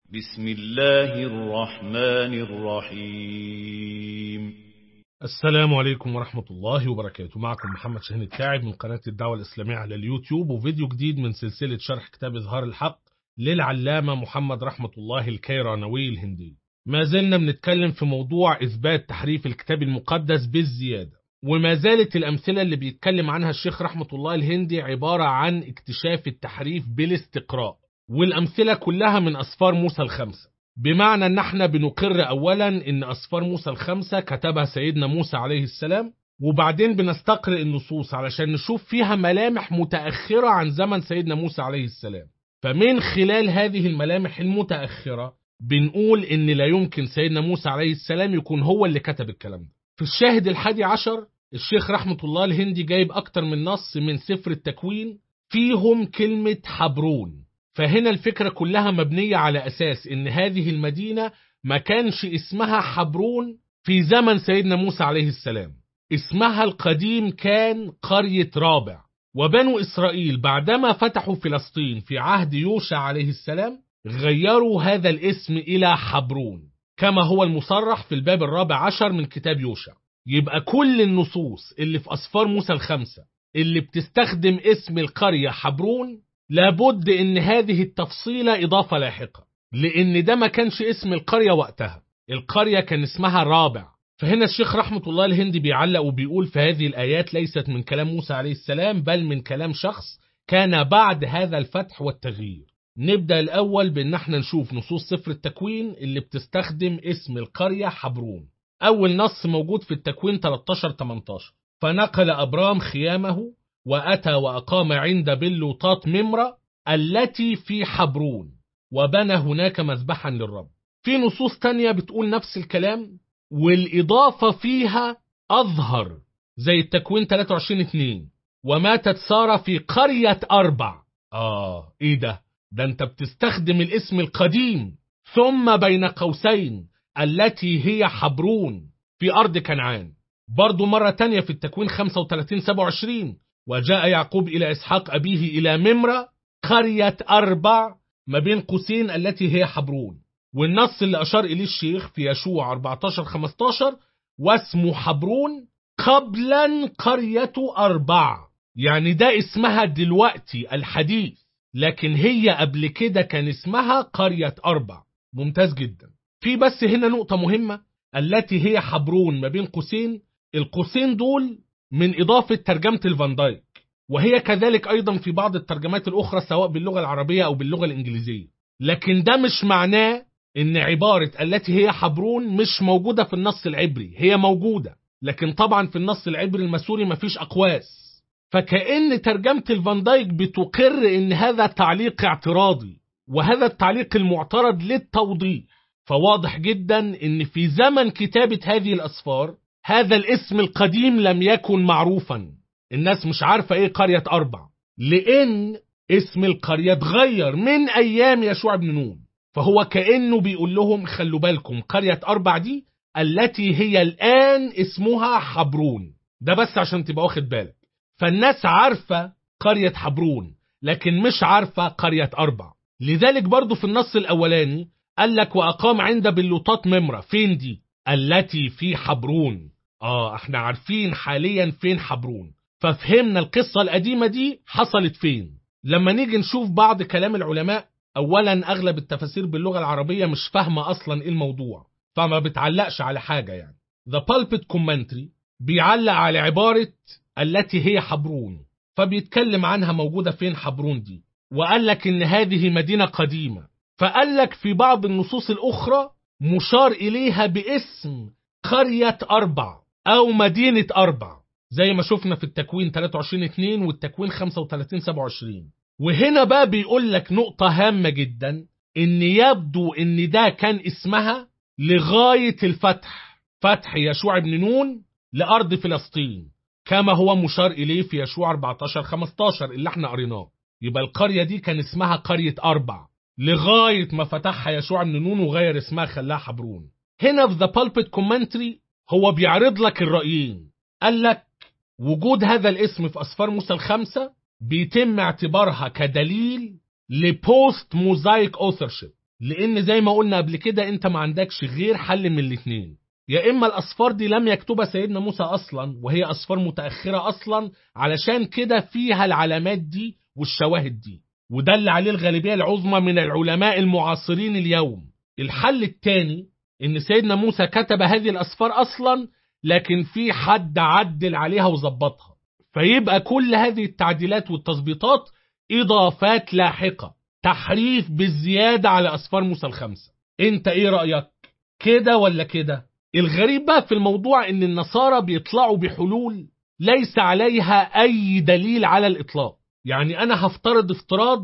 بسم الله الرحمن الرحيم السلام عليكم ورحمة الله وبركاته معكم محمد شاهين التاعب من قناة الدعوة الإسلامية على اليوتيوب وفيديو جديد من سلسلة شرح كتاب إظهار الحق للعلامة محمد رحمة الله الكيرانوي الهندي ما زلنا بنتكلم في موضوع إثبات تحريف الكتاب المقدس بالزيادة وما زالت الأمثلة اللي بيتكلم عنها الشيخ رحمة الله الهندي عبارة عن اكتشاف التحريف بالاستقراء والأمثلة كلها من أسفار موسى الخمسة بمعنى ان احنا بنقر اولا ان اسفار موسى الخمسة كتبها سيدنا موسى عليه السلام وبعدين بنستقرئ النصوص علشان نشوف فيها ملامح متأخرة عن زمن سيدنا موسى عليه السلام فمن خلال هذه الملامح المتأخرة بنقول ان لا يمكن سيدنا موسى عليه السلام يكون هو اللي كتب الكلام ده في الشاهد الحادي عشر الشيخ رحمة الله الهندي جايب اكتر من نص من سفر التكوين فيهم كلمة حبرون فهنا الفكرة كلها مبنية على أساس إن هذه المدينة ما كانش اسمها حبرون في زمن سيدنا موسى عليه السلام اسمها القديم كان قرية رابع وبنو إسرائيل بعدما فتحوا فلسطين في عهد يوشع عليه السلام غيروا هذا الاسم إلى حبرون كما هو المصرح في الباب الرابع عشر من كتاب يوشع يبقى كل النصوص اللي في أسفار موسى الخمسة اللي بتستخدم اسم القرية حبرون لابد ان هذه التفصيلة اضافة لاحقة لان ده ما كانش اسم القرية وقتها القرية كان اسمها رابع فهنا الشيخ رحمة الله الهندي بيعلق وبيقول في هذه الآيات ليست من كلام موسى عليه السلام بل من كلام شخص كان بعد هذا الفتح والتغيير نبدأ الأول بأن احنا نشوف نصوص سفر التكوين اللي بتستخدم اسم القرية حبرون أول نص موجود في التكوين 13-18 فنقل أبرام خيامه وأتى وأقام عند بلوطات ممرة التي في حبرون وبنى هناك مذبحا للرب في نصوص تانية بتقول نفس الكلام والإضافة فيها أظهر زي التكوين 23 2 وماتت سارة في قرية أربع آه إيه ده ده أنت بتستخدم الاسم القديم ثم بين قوسين التي هي حبرون في أرض كنعان برضو مرة تانية في التكوين 35 27 وجاء يعقوب إلى إسحاق أبيه إلى ممرة قرية أربع ما بين قوسين التي هي حبرون والنص اللي أشار إليه الشيخ في يشوع 14-15 واسمه حبرون قبلا قرية أربع يعني ده اسمها دلوقتي الحديث لكن هي قبل كده كان اسمها قرية أربع ممتاز جدا في بس هنا نقطة مهمة التي هي حبرون ما بين قوسين القوسين دول من إضافة ترجمة الفان دايك وهي كذلك أيضا في بعض الترجمات الأخرى سواء باللغة العربية أو باللغة الإنجليزية لكن ده مش معناه إن عبارة التي هي حبرون مش موجودة في النص العبري هي موجودة لكن طبعا في النص العبري المسوري مفيش أقواس فكأن ترجمة الفان دايك بتقر إن هذا تعليق اعتراضي وهذا التعليق المعترض للتوضيح فواضح جدا إن في زمن كتابة هذه الأسفار هذا الاسم القديم لم يكن معروفا الناس مش عارفة ايه قرية أربع لأن اسم القرية اتغير من أيام يشوع بن نون فهو كأنه بيقول لهم خلوا بالكم قرية أربع دي التي هي الآن اسمها حبرون ده بس عشان تبقى واخد بالك فالناس عارفة قرية حبرون لكن مش عارفة قرية أربع لذلك برضو في النص الأولاني قال لك وأقام عند بلوطات ممرة فين دي التي في حبرون آه احنا عارفين حاليا فين حبرون ففهمنا القصة القديمة دي حصلت فين لما نيجي نشوف بعض كلام العلماء أولا أغلب التفاسير باللغة العربية مش فاهمة أصلا إيه الموضوع فما بتعلقش على حاجة يعني The Pulpit Commentary بيعلق على عبارة التي هي حبرون فبيتكلم عنها موجودة فين حبرون دي وقال لك إن هذه مدينة قديمة فقال لك في بعض النصوص الأخرى مشار إليها باسم قرية أربع أو مدينة أربع زي ما شفنا في التكوين 23-2 والتكوين 35-27 وهنا بقى بيقول لك نقطة هامة جدا إن يبدو إن ده كان اسمها لغاية الفتح فتح يشوع بن نون لأرض فلسطين كما هو مشار إليه في يشوع 14-15 اللي احنا قريناه يبقى القرية دي كان اسمها قرية أربع لغاية ما فتحها يشوع بن نون وغير اسمها خلاها حبرون هنا في ذا بالبيت كومنتري هو بيعرض لك الرأيين قال لك وجود هذا الاسم في أسفار موسى الخمسة بيتم اعتبارها كدليل لبوست موزايك اوثرشيب لان زي ما قلنا قبل كده انت ما عندكش غير حل من الاتنين يا اما الاصفار دي لم يكتبها سيدنا موسى اصلا وهي اصفار متاخره اصلا علشان كده فيها العلامات دي والشواهد دي وده اللي عليه الغالبيه العظمى من العلماء المعاصرين اليوم الحل الثاني ان سيدنا موسى كتب هذه الاصفار اصلا لكن في حد عدل عليها وظبطها فيبقى كل هذه التعديلات والتظبيطات اضافات لاحقه تحريف بالزياده على اصفار موسى الخمسه انت ايه رايك كده ولا كده الغريب بقى في الموضوع ان النصارى بيطلعوا بحلول ليس عليها اي دليل على الاطلاق يعني انا هفترض افتراض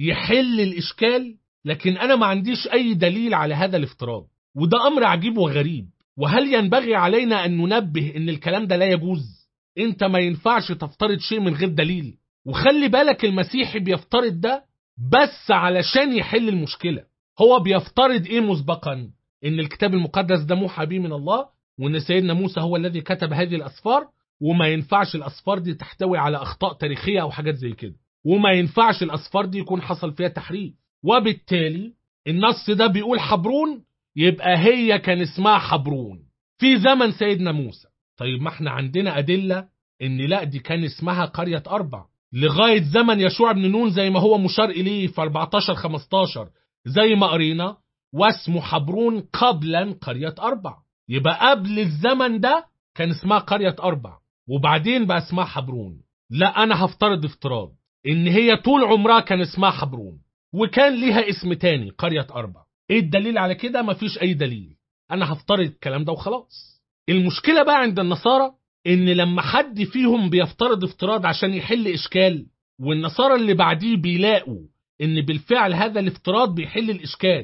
يحل الاشكال لكن انا ما عنديش اي دليل على هذا الافتراض وده امر عجيب وغريب وهل ينبغي علينا ان ننبه ان الكلام ده لا يجوز انت ما ينفعش تفترض شيء من غير دليل وخلي بالك المسيحي بيفترض ده بس علشان يحل المشكلة هو بيفترض ايه مسبقا ان الكتاب المقدس ده موحى به من الله وان سيدنا موسى هو الذي كتب هذه الاسفار وما ينفعش الاسفار دي تحتوي على اخطاء تاريخيه او حاجات زي كده وما ينفعش الاسفار دي يكون حصل فيها تحريف وبالتالي النص ده بيقول حبرون يبقى هي كان اسمها حبرون في زمن سيدنا موسى طيب ما احنا عندنا ادله ان لا دي كان اسمها قريه اربع لغايه زمن يشوع بن نون زي ما هو مشار اليه في 14 15 زي ما قرينا واسمه حبرون قبلا قريه اربع يبقى قبل الزمن ده كان اسمها قريه اربع وبعدين بقى اسمها حبرون لا انا هفترض افتراض ان هي طول عمرها كان اسمها حبرون وكان ليها اسم تاني قرية أربع ايه الدليل على كده مفيش اي دليل انا هفترض الكلام ده وخلاص المشكلة بقى عند النصارى ان لما حد فيهم بيفترض افتراض عشان يحل اشكال والنصارى اللي بعديه بيلاقوا ان بالفعل هذا الافتراض بيحل الاشكال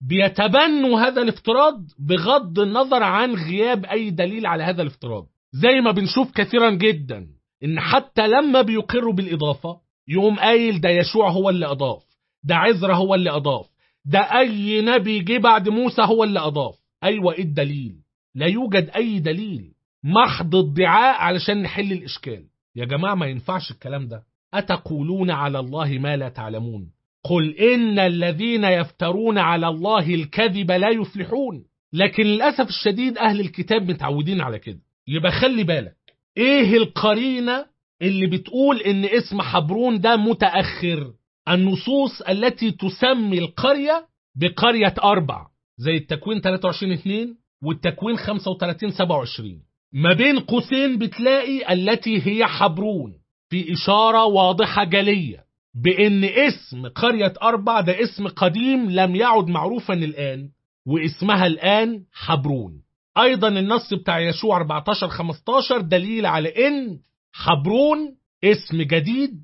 بيتبنوا هذا الافتراض بغض النظر عن غياب اي دليل على هذا الافتراض زي ما بنشوف كثيرا جدا ان حتى لما بيقروا بالاضافه يقوم قايل ده يشوع هو اللي اضاف ده عزرا هو اللي اضاف ده اي نبي جه بعد موسى هو اللي اضاف ايوه ايه الدليل لا يوجد اي دليل محض ادعاء علشان نحل الاشكال يا جماعه ما ينفعش الكلام ده اتقولون على الله ما لا تعلمون قل ان الذين يفترون على الله الكذب لا يفلحون لكن للاسف الشديد اهل الكتاب متعودين على كده يبقى خلي بالك ايه القرينه اللي بتقول ان اسم حبرون ده متاخر النصوص التي تسمي القريه بقريه اربع زي التكوين 23 2 والتكوين 35 27 ما بين قوسين بتلاقي التي هي حبرون في إشارة واضحة جلية بأن اسم قرية أربع ده اسم قديم لم يعد معروفا الآن واسمها الآن حبرون أيضا النص بتاع يشوع 14 15 دليل على أن حبرون اسم جديد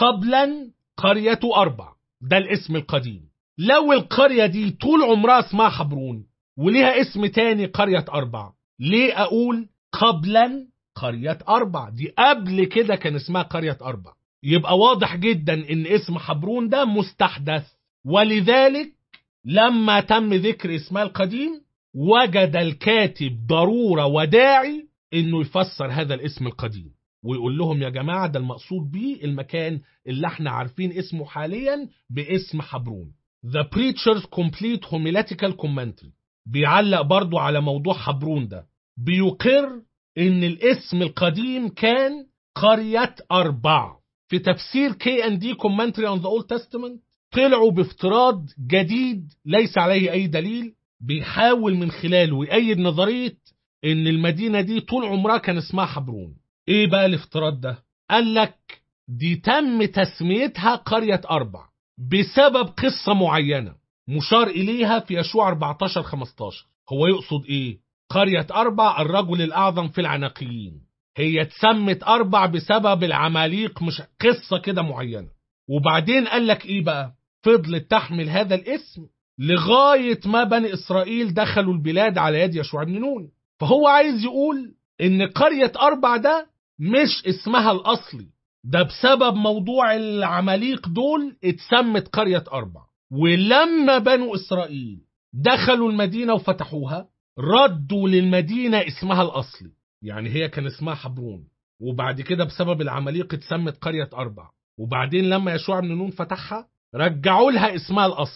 قبلا قرية أربع ده الاسم القديم لو القرية دي طول عمرها اسمها حبرون وليها اسم تاني قرية أربع ليه أقول قبلا قرية أربع دي قبل كده كان اسمها قرية أربع يبقى واضح جدا ان اسم حبرون ده مستحدث ولذلك لما تم ذكر اسمها القديم وجد الكاتب ضرورة وداعي انه يفسر هذا الاسم القديم ويقول لهم يا جماعة ده المقصود بيه المكان اللي احنا عارفين اسمه حاليا باسم حبرون The Preacher's Complete Homiletical Commentary بيعلق برضو على موضوع حبرون ده بيقر ان الاسم القديم كان قرية أربع في تفسير كي ان دي كومنتري اون ذا اولد تestament طلعوا بافتراض جديد ليس عليه اي دليل بيحاول من خلاله يأيد نظرية ان المدينة دي طول عمرها كان اسمها حبرون ايه بقى الافتراض ده قال لك دي تم تسميتها قرية أربع بسبب قصة معينة مشار إليها في يشوع 14 15 هو يقصد إيه؟ قرية أربع الرجل الأعظم في العناقيين هي اتسمت أربع بسبب العماليق مش قصة كده معينة وبعدين قال لك إيه بقى؟ فضلت تحمل هذا الاسم لغاية ما بني إسرائيل دخلوا البلاد على يد يشوع بن نون فهو عايز يقول إن قرية أربع ده مش اسمها الأصلي ده بسبب موضوع العماليق دول اتسمت قرية أربع ولما بنو إسرائيل دخلوا المدينة وفتحوها ردوا للمدينة اسمها الأصلي يعني هي كان اسمها حبرون وبعد كده بسبب العماليق اتسمت قرية أربع وبعدين لما يشوع بن نون فتحها رجعوا لها اسمها الأصلي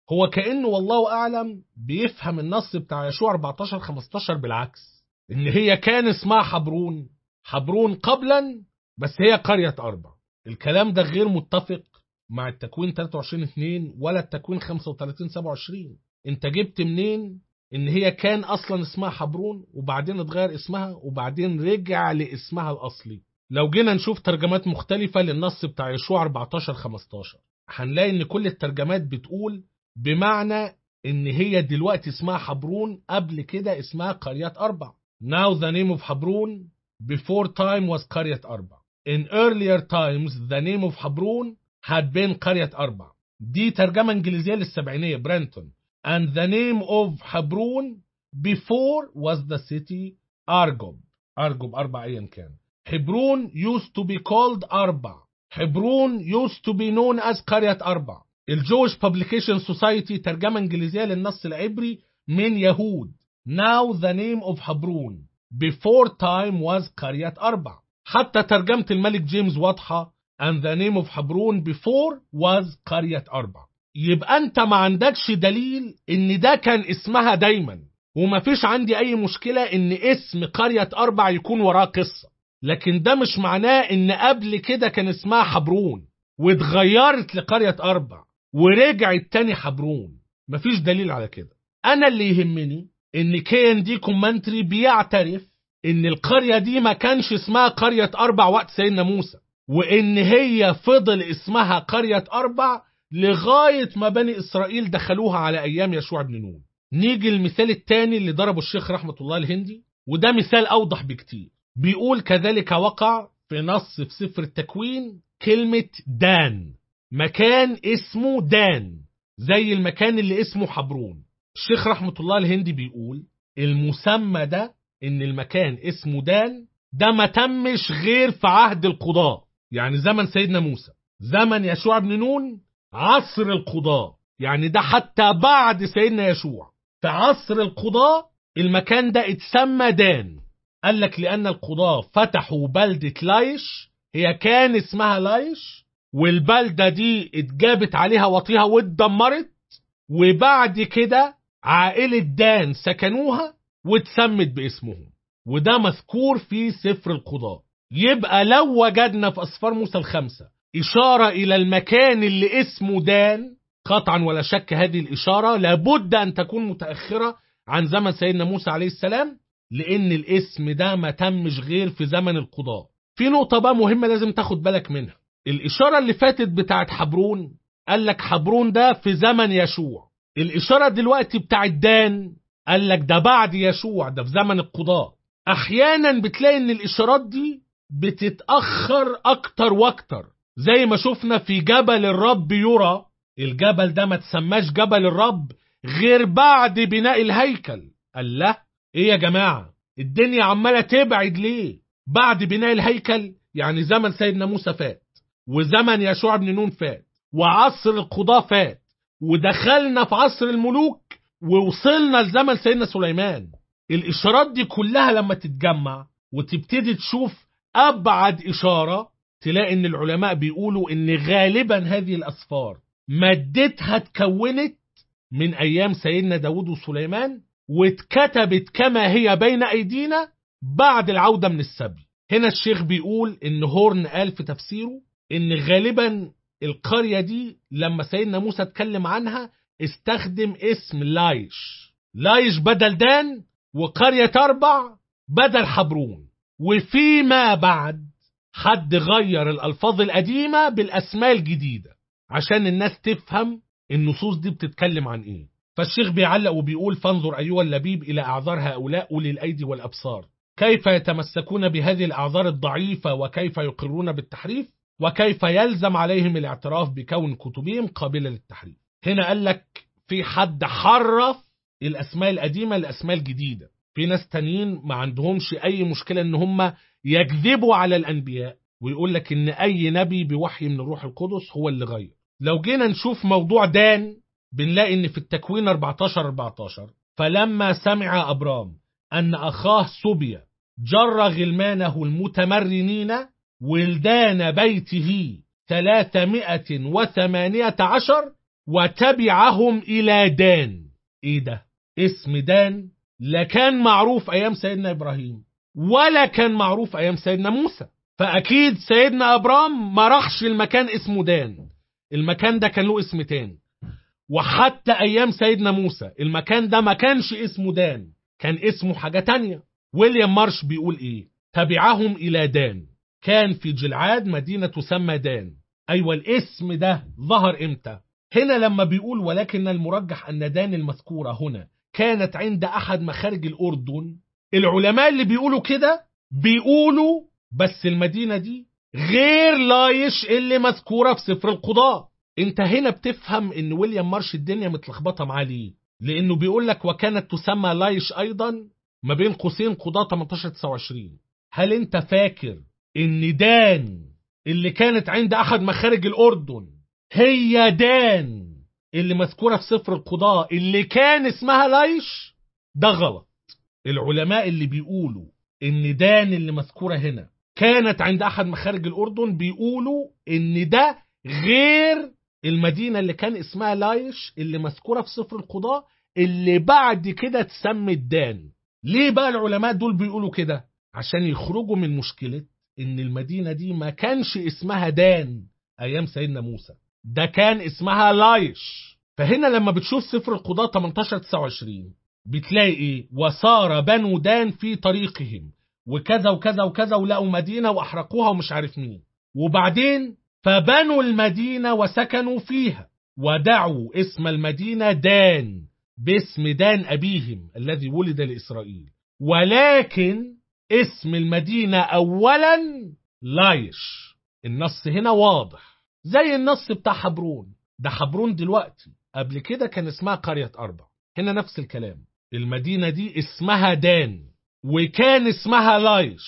هو كأنه والله أعلم بيفهم النص بتاع يشوع 14 15 بالعكس إن هي كان اسمها حبرون حبرون قبلا بس هي قرية أربع الكلام ده غير متفق مع التكوين 23 2 ولا التكوين 35 27 انت جبت منين ان هي كان اصلا اسمها حبرون وبعدين اتغير اسمها وبعدين رجع لاسمها الاصلي لو جينا نشوف ترجمات مختلفة للنص بتاع يشوع 14 15 هنلاقي ان كل الترجمات بتقول بمعنى ان هي دلوقتي اسمها حبرون قبل كده اسمها قرية أربع Now the name of حبرون before time was قرية أربع In earlier times the name of حبرون had been قرية أربع دي ترجمة إنجليزية للسبعينية برانتون and the name of حبرون before was the city أرجب أرجب أربع أيا كان حبرون used to be called أربع حبرون used to be known as قرية أربع الجويش Publication Society ترجمة إنجليزية للنص العبري من يهود Now the name of حبرون before time was قرية أربع حتى ترجمة الملك جيمس واضحة and the name of حبرون before was قرية أربع يبقى أنت ما عندكش دليل إن ده كان اسمها دايما ومفيش عندي أي مشكلة إن اسم قرية أربع يكون وراه قصة لكن ده مش معناه إن قبل كده كان اسمها حبرون واتغيرت لقرية أربع ورجعت تاني حبرون مفيش دليل على كده أنا اللي يهمني إن كي ان دي كومنتري بيعترف إن القرية دي ما كانش اسمها قرية أربع وقت سيدنا موسى وإن هي فضل اسمها قرية أربع لغاية ما بني إسرائيل دخلوها على أيام يشوع بن نون نيجي المثال الثاني اللي ضربه الشيخ رحمة الله الهندي وده مثال أوضح بكتير بيقول كذلك وقع في نص في سفر التكوين كلمة دان مكان اسمه دان زي المكان اللي اسمه حبرون الشيخ رحمة الله الهندي بيقول المسمى ده ان المكان اسمه دان ده ما تمش غير في عهد القضاء يعني زمن سيدنا موسى زمن يشوع بن نون عصر القضاء يعني ده حتى بعد سيدنا يشوع في عصر القضاء المكان ده اتسمى دان قال لك لأن القضاة فتحوا بلدة لايش هي كان اسمها لايش والبلدة دي اتجابت عليها وطيها واتدمرت وبعد كده عائلة دان سكنوها واتسمت باسمهم وده مذكور في سفر القضاء يبقى لو وجدنا في أسفار موسى الخمسة إشارة إلى المكان اللي اسمه دان قطعا ولا شك هذه الإشارة لابد أن تكون متأخرة عن زمن سيدنا موسى عليه السلام لأن الاسم ده ما تمش غير في زمن القضاء في نقطة بقى مهمة لازم تاخد بالك منها الإشارة اللي فاتت بتاعت حبرون قال لك حبرون ده في زمن يشوع الإشارة دلوقتي بتاعت دان قال لك ده بعد يشوع ده في زمن القضاء أحيانا بتلاقي إن الإشارات دي بتتأخر أكتر وأكتر زي ما شفنا في جبل الرب يرى الجبل ده ما تسماش جبل الرب غير بعد بناء الهيكل قال لا ايه يا جماعة الدنيا عمالة تبعد ليه بعد بناء الهيكل يعني زمن سيدنا موسى فات وزمن يشوع بن نون فات وعصر القضاة فات ودخلنا في عصر الملوك ووصلنا لزمن سيدنا سليمان الإشارات دي كلها لما تتجمع وتبتدي تشوف أبعد إشارة تلاقي إن العلماء بيقولوا إن غالبا هذه الأسفار مادتها اتكونت من أيام سيدنا داود وسليمان واتكتبت كما هي بين أيدينا بعد العودة من السبي هنا الشيخ بيقول إن هورن قال في تفسيره إن غالبا القرية دي لما سيدنا موسى اتكلم عنها استخدم اسم لايش لايش بدل دان وقرية أربع بدل حبرون وفيما بعد حد غير الألفاظ القديمة بالأسماء الجديدة عشان الناس تفهم النصوص دي بتتكلم عن إيه فالشيخ بيعلق وبيقول فانظر أيها اللبيب إلى أعذار هؤلاء أولي الأيدي والأبصار كيف يتمسكون بهذه الأعذار الضعيفة وكيف يقرون بالتحريف وكيف يلزم عليهم الاعتراف بكون كتبهم قابلة للتحريف هنا قال لك في حد حرف الأسماء القديمة للأسماء الجديدة في ناس تانيين ما عندهمش أي مشكلة إن هم يكذبوا على الأنبياء ويقول لك إن أي نبي بوحي من الروح القدس هو اللي غير لو جينا نشوف موضوع دان بنلاقي إن في التكوين 14 14 فلما سمع أبرام أن أخاه سوبيا جر غلمانه المتمرنين ولدان بيته ثلاثمائة وثمانية عشر وتبعهم إلى دان إيه ده؟ اسم دان لا كان معروف أيام سيدنا إبراهيم ولا كان معروف أيام سيدنا موسى فأكيد سيدنا أبرام ما راحش المكان اسمه دان المكان ده كان له اسم تاني وحتى أيام سيدنا موسى المكان ده ما كانش اسمه دان كان اسمه حاجة تانية ويليام مارش بيقول إيه تبعهم إلى دان كان في جلعاد مدينة تسمى دان أيوة الاسم ده ظهر إمتى هنا لما بيقول ولكن المرجح أن دان المذكورة هنا كانت عند أحد مخارج الأردن العلماء اللي بيقولوا كده بيقولوا بس المدينة دي غير لايش اللي مذكورة في سفر القضاء انت هنا بتفهم ان ويليام مارش الدنيا متلخبطة معاه ليه لانه بيقول لك وكانت تسمى لايش ايضا ما بين قوسين قضاء 18 29 هل انت فاكر ان دان اللي كانت عند احد مخارج الاردن هي دان اللي مذكورة في سفر القضاء اللي كان اسمها لايش ده غلط العلماء اللي بيقولوا ان دان اللي مذكورة هنا كانت عند احد مخارج الاردن بيقولوا ان ده غير المدينة اللي كان اسمها لايش اللي مذكورة في سفر القضاء اللي بعد كده اتسمت دان ليه بقى العلماء دول بيقولوا كده عشان يخرجوا من مشكلة ان المدينة دي ما كانش اسمها دان ايام سيدنا موسى ده كان اسمها لايش فهنا لما بتشوف سفر القضاء 18 29 بتلاقي ايه وصار بنو دان في طريقهم وكذا وكذا وكذا ولقوا مدينة واحرقوها ومش عارف مين وبعدين فبنوا المدينة وسكنوا فيها ودعوا اسم المدينة دان باسم دان أبيهم الذي ولد لإسرائيل ولكن اسم المدينة أولا لايش النص هنا واضح زي النص بتاع حبرون ده حبرون دلوقتي قبل كده كان اسمها قرية أربع هنا نفس الكلام المدينة دي اسمها دان وكان اسمها لايش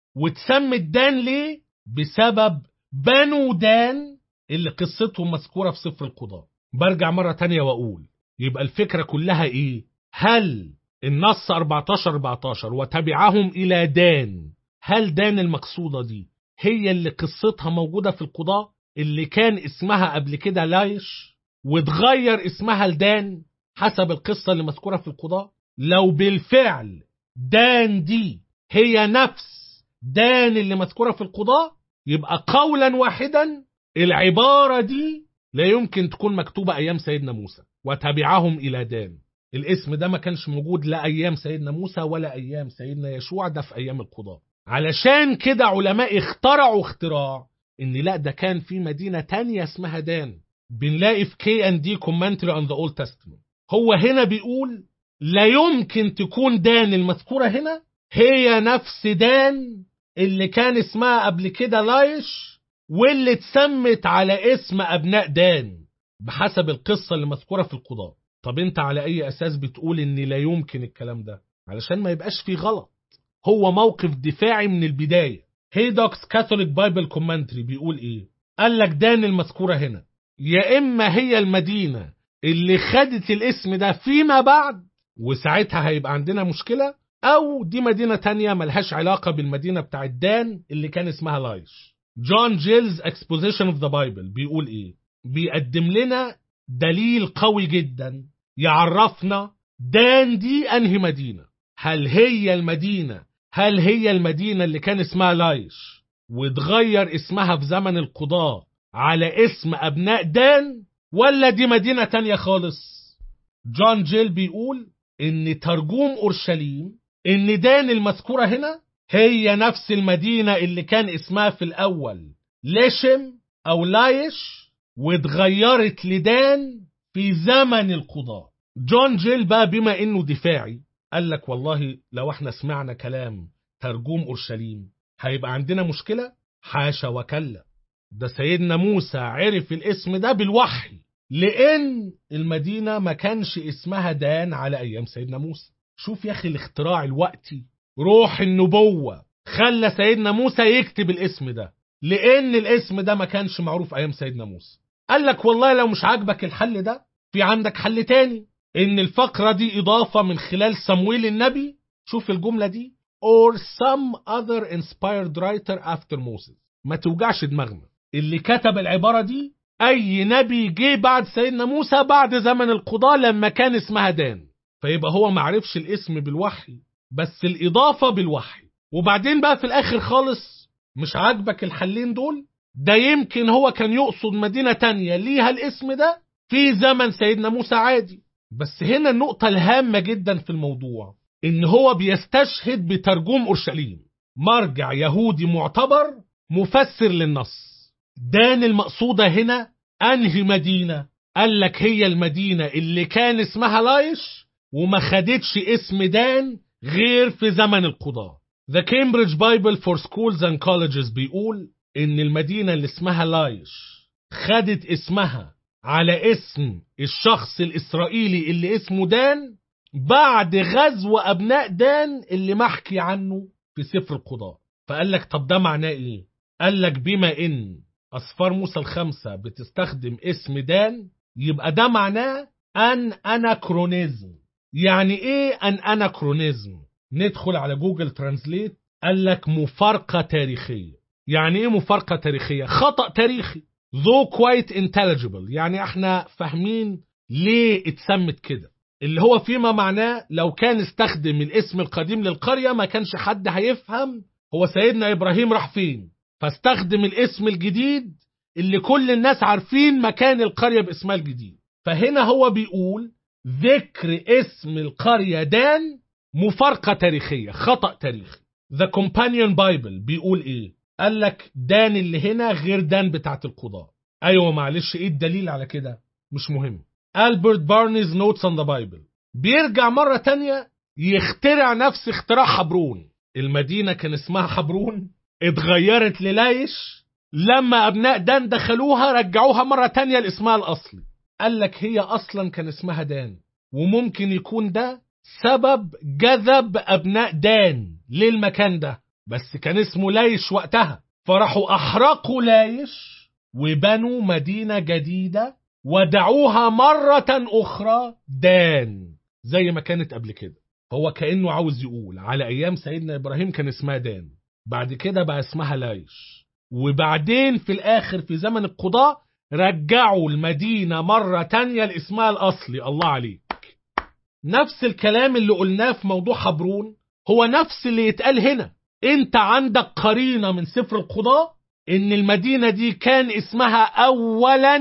واتسمت دان ليه بسبب بنو دان اللي قصتهم مذكورة في سفر القضاء برجع مرة تانية وأقول يبقى الفكرة كلها إيه هل النص 14 14 وتبعهم إلى دان هل دان المقصودة دي هي اللي قصتها موجودة في القضاء اللي كان اسمها قبل كده لايش وتغير اسمها لدان حسب القصة اللي مذكورة في القضاء لو بالفعل دان دي هي نفس دان اللي مذكورة في القضاء يبقى قولا واحدا العبارة دي لا يمكن تكون مكتوبة أيام سيدنا موسى وتبعهم إلى دان الاسم ده ما كانش موجود لا أيام سيدنا موسى ولا أيام سيدنا يشوع ده في أيام القضاء علشان كده علماء اخترعوا اختراع ان لا ده كان في مدينة تانية اسمها دان بنلاقي في كي ان دي كومنتري اون ذا اولد تستمنت هو هنا بيقول لا يمكن تكون دان المذكورة هنا هي نفس دان اللي كان اسمها قبل كده لايش واللي اتسمت على اسم ابناء دان بحسب القصة اللي مذكورة في القضاء طب انت على اي اساس بتقول ان لا يمكن الكلام ده علشان ما يبقاش فيه غلط هو موقف دفاعي من البداية هيدوكس كاثوليك بايبل كومنتري بيقول ايه قال لك دان المذكورة هنا يا اما هي المدينة اللي خدت الاسم ده فيما بعد وساعتها هيبقى عندنا مشكلة او دي مدينة تانية ملهاش علاقة بالمدينة بتاع دان اللي كان اسمها لايش جون جيلز اكسبوزيشن اوف ذا بايبل بيقول ايه بيقدم لنا دليل قوي جدا يعرفنا دان دي انهي مدينة هل هي المدينة هل هي المدينة اللي كان اسمها لايش وتغير اسمها في زمن القضاء على اسم أبناء دان ولا دي مدينة تانية خالص جون جيل بيقول ان ترجوم أورشليم ان دان المذكورة هنا هي نفس المدينة اللي كان اسمها في الأول ليشم أو لايش واتغيرت لدان في زمن القضاء جون جيل بقى بما انه دفاعي قال لك والله لو احنا سمعنا كلام ترجوم أورشليم هيبقى عندنا مشكلة حاشا وكلا ده سيدنا موسى عرف الاسم ده بالوحي لأن المدينة ما كانش اسمها دان على أيام سيدنا موسى شوف يا أخي الاختراع الوقتي روح النبوة خلى سيدنا موسى يكتب الاسم ده لأن الاسم ده ما كانش معروف أيام سيدنا موسى قال لك والله لو مش عاجبك الحل ده في عندك حل تاني ان الفقرة دي اضافة من خلال صمويل النبي شوف الجملة دي or some other inspired writer after Moses ما توجعش دماغنا اللي كتب العبارة دي أي نبي جه بعد سيدنا موسى بعد زمن القضاء لما كان اسمها دان فيبقى هو معرفش الاسم بالوحي بس الإضافة بالوحي وبعدين بقى في الآخر خالص مش عاجبك الحلين دول ده يمكن هو كان يقصد مدينة تانية ليها الاسم ده في زمن سيدنا موسى عادي بس هنا النقطة الهامة جدا في الموضوع إن هو بيستشهد بترجوم أورشليم مرجع يهودي معتبر مفسر للنص دان المقصودة هنا أنهي مدينة قال لك هي المدينة اللي كان اسمها لايش وما خدتش اسم دان غير في زمن القضاء The Cambridge Bible for Schools and Colleges بيقول إن المدينة اللي اسمها لايش خدت اسمها على اسم الشخص الإسرائيلي اللي اسمه دان بعد غزو أبناء دان اللي محكي عنه في سفر القضاء فقال لك طب ده معناه إيه؟ قال لك بما إن أصفار موسى الخمسة بتستخدم اسم دان يبقى ده معناه أن أناكرونيزم يعني إيه أن أناكرونيزم؟ ندخل على جوجل ترانسليت قال لك مفارقة تاريخية يعني إيه مفارقة تاريخية؟ خطأ تاريخي though quite intelligible يعني احنا فاهمين ليه اتسمت كده اللي هو فيما معناه لو كان استخدم الاسم القديم للقرية ما كانش حد هيفهم هو سيدنا إبراهيم راح فين فاستخدم الاسم الجديد اللي كل الناس عارفين مكان القرية باسمها الجديد فهنا هو بيقول ذكر اسم القرية دان مفارقة تاريخية خطأ تاريخي The Companion Bible بيقول ايه قال لك دان اللي هنا غير دان بتاعت القضاء ايوه معلش ايه الدليل على كده مش مهم ألبرت بارنيز نوتس on the Bible بيرجع مرة تانية يخترع نفس اختراع حبرون المدينة كان اسمها حبرون اتغيرت للايش لما أبناء دان دخلوها رجعوها مرة تانية لاسمها الأصلي قال لك هي أصلا كان اسمها دان وممكن يكون ده سبب جذب أبناء دان للمكان ده بس كان اسمه لايش وقتها فراحوا أحرقوا لايش وبنوا مدينة جديدة ودعوها مرة أخرى دان زي ما كانت قبل كده هو كأنه عاوز يقول على أيام سيدنا إبراهيم كان اسمها دان بعد كده بقى اسمها لايش وبعدين في الآخر في زمن القضاء رجعوا المدينة مرة تانية لاسمها الأصلي الله عليك نفس الكلام اللي قلناه في موضوع حبرون هو نفس اللي يتقال هنا انت عندك قرينة من سفر القضاء ان المدينة دي كان اسمها اولا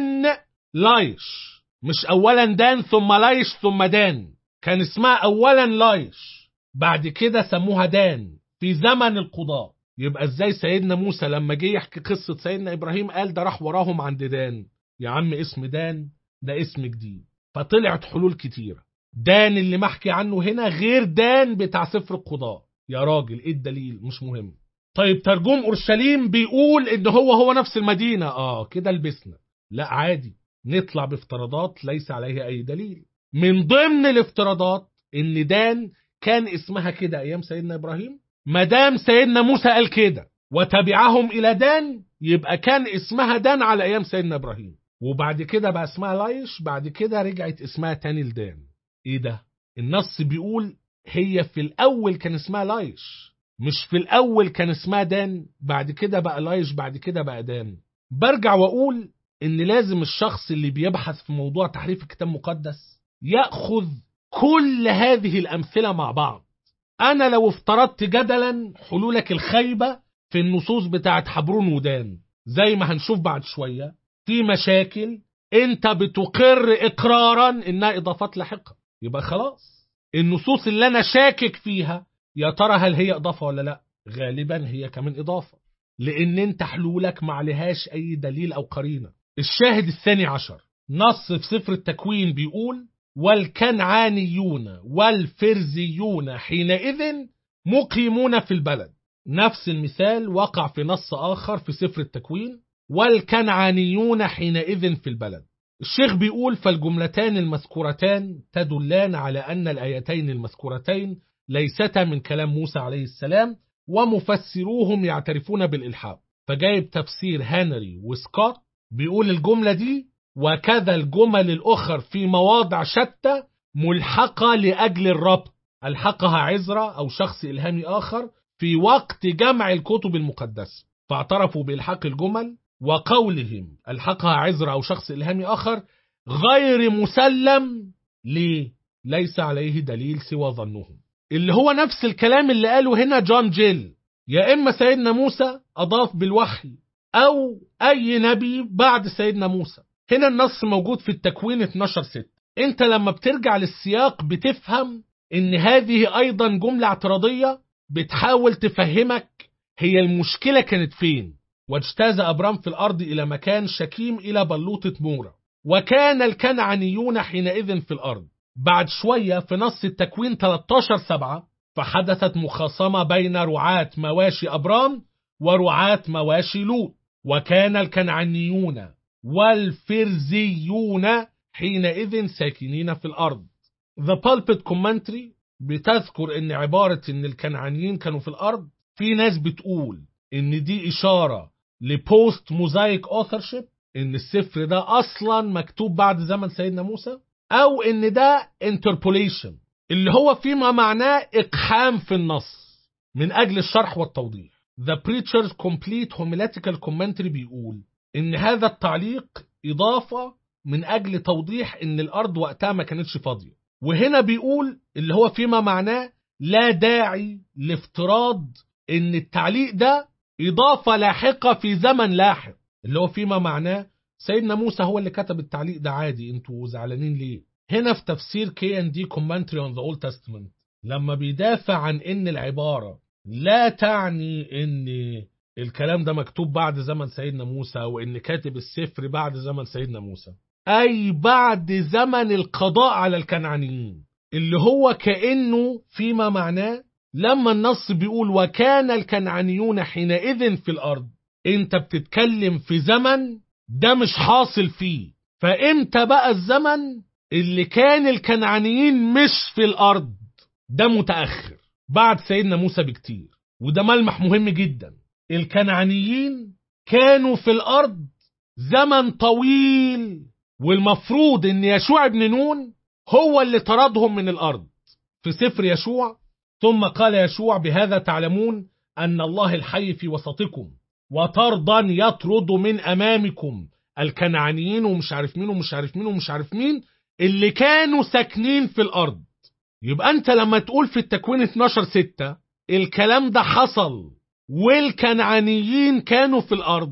لايش مش اولا دان ثم لايش ثم دان كان اسمها اولا لايش بعد كده سموها دان في زمن القضاء يبقى ازاي سيدنا موسى لما جه يحكي قصة سيدنا ابراهيم قال ده راح وراهم عند دان يا عم اسم دان ده اسم جديد فطلعت حلول كتيرة دان اللي محكي عنه هنا غير دان بتاع سفر القضاء يا راجل ايه الدليل مش مهم طيب ترجم اورشليم بيقول ان هو هو نفس المدينة اه كده لبسنا لا عادي نطلع بافتراضات ليس عليها اي دليل من ضمن الافتراضات ان دان كان اسمها كده ايام سيدنا ابراهيم مدام سيدنا موسى قال كده وتبعهم الى دان يبقى كان اسمها دان على ايام سيدنا ابراهيم وبعد كده بقى اسمها لايش بعد كده رجعت اسمها تاني لدان ايه ده النص بيقول هي في الاول كان اسمها لايش مش في الاول كان اسمها دان بعد كده بقى لايش بعد كده بقى دان برجع واقول ان لازم الشخص اللي بيبحث في موضوع تحريف الكتاب المقدس ياخذ كل هذه الامثله مع بعض انا لو افترضت جدلا حلولك الخايبه في النصوص بتاعت حبرون ودان زي ما هنشوف بعد شويه في مشاكل انت بتقر اقرارا انها اضافات لاحقه يبقى خلاص النصوص اللي انا شاكك فيها يا ترى هل هي اضافه ولا لا غالبا هي كمان اضافه لان انت حلولك ما عليهاش اي دليل او قرينه الشاهد الثاني عشر نص في سفر التكوين بيقول والكنعانيون والفرزيون حينئذ مقيمون في البلد نفس المثال وقع في نص آخر في سفر التكوين والكنعانيون حينئذ في البلد الشيخ بيقول فالجملتان المذكورتان تدلان على أن الآيتين المذكورتين ليستا من كلام موسى عليه السلام ومفسروهم يعترفون بالإلحاق فجايب تفسير هنري وسكوت بيقول الجملة دي وكذا الجمل الأخر في مواضع شتى ملحقة لأجل الربط ألحقها عزرة أو شخص إلهامي آخر في وقت جمع الكتب المقدسة فاعترفوا بإلحاق الجمل وقولهم ألحقها عزر أو شخص إلهامي آخر غير مسلم ليه؟ ليس عليه دليل سوى ظنهم اللي هو نفس الكلام اللي قاله هنا جون جيل يا إما سيدنا موسى أضاف بالوحي أو أي نبي بعد سيدنا موسى هنا النص موجود في التكوين 12 6 انت لما بترجع للسياق بتفهم ان هذه ايضا جملة اعتراضية بتحاول تفهمك هي المشكلة كانت فين واجتاز أبرام في الأرض إلى مكان شكيم إلى بلوطة مورا وكان الكنعانيون حينئذ في الأرض بعد شوية في نص التكوين 13 سبعة فحدثت مخاصمة بين رعاة مواشي أبرام ورعاة مواشي لوط وكان الكنعانيون والفرزيون حينئذ ساكنين في الأرض The Pulpit Commentary بتذكر ان عبارة ان الكنعانيين كانوا في الأرض في ناس بتقول ان دي إشارة لبوست موزايك authorship ان السفر ده أصلا مكتوب بعد زمن سيدنا موسى أو ان ده interpolation اللي هو فيما معناه إقحام في النص من أجل الشرح والتوضيح The Preacher's Complete Homiletical Commentary بيقول إن هذا التعليق إضافة من أجل توضيح إن الأرض وقتها ما كانتش فاضية وهنا بيقول اللي هو فيما معناه لا داعي لافتراض إن التعليق ده إضافة لاحقة في زمن لاحق اللي هو فيما معناه سيدنا موسى هو اللي كتب التعليق ده عادي انتوا زعلانين ليه هنا في تفسير كي ان دي كومنتري اون ذا اولد تestament لما بيدافع عن ان العباره لا تعني ان الكلام ده مكتوب بعد زمن سيدنا موسى وان كاتب السفر بعد زمن سيدنا موسى اي بعد زمن القضاء على الكنعانيين اللي هو كانه فيما معناه لما النص بيقول وكان الكنعانيون حينئذ في الارض انت بتتكلم في زمن ده مش حاصل فيه فامتى بقى الزمن اللي كان الكنعانيين مش في الارض ده متاخر بعد سيدنا موسى بكتير وده ملمح مهم جدا الكنعانيين كانوا في الارض زمن طويل والمفروض ان يشوع بن نون هو اللي طردهم من الارض في سفر يشوع ثم قال يشوع بهذا تعلمون ان الله الحي في وسطكم وطردا يطرد من امامكم الكنعانيين ومش عارف مين ومش عارف مين ومش عارف مين اللي كانوا ساكنين في الارض يبقى انت لما تقول في التكوين 12 6 الكلام ده حصل والكنعانيين كانوا في الارض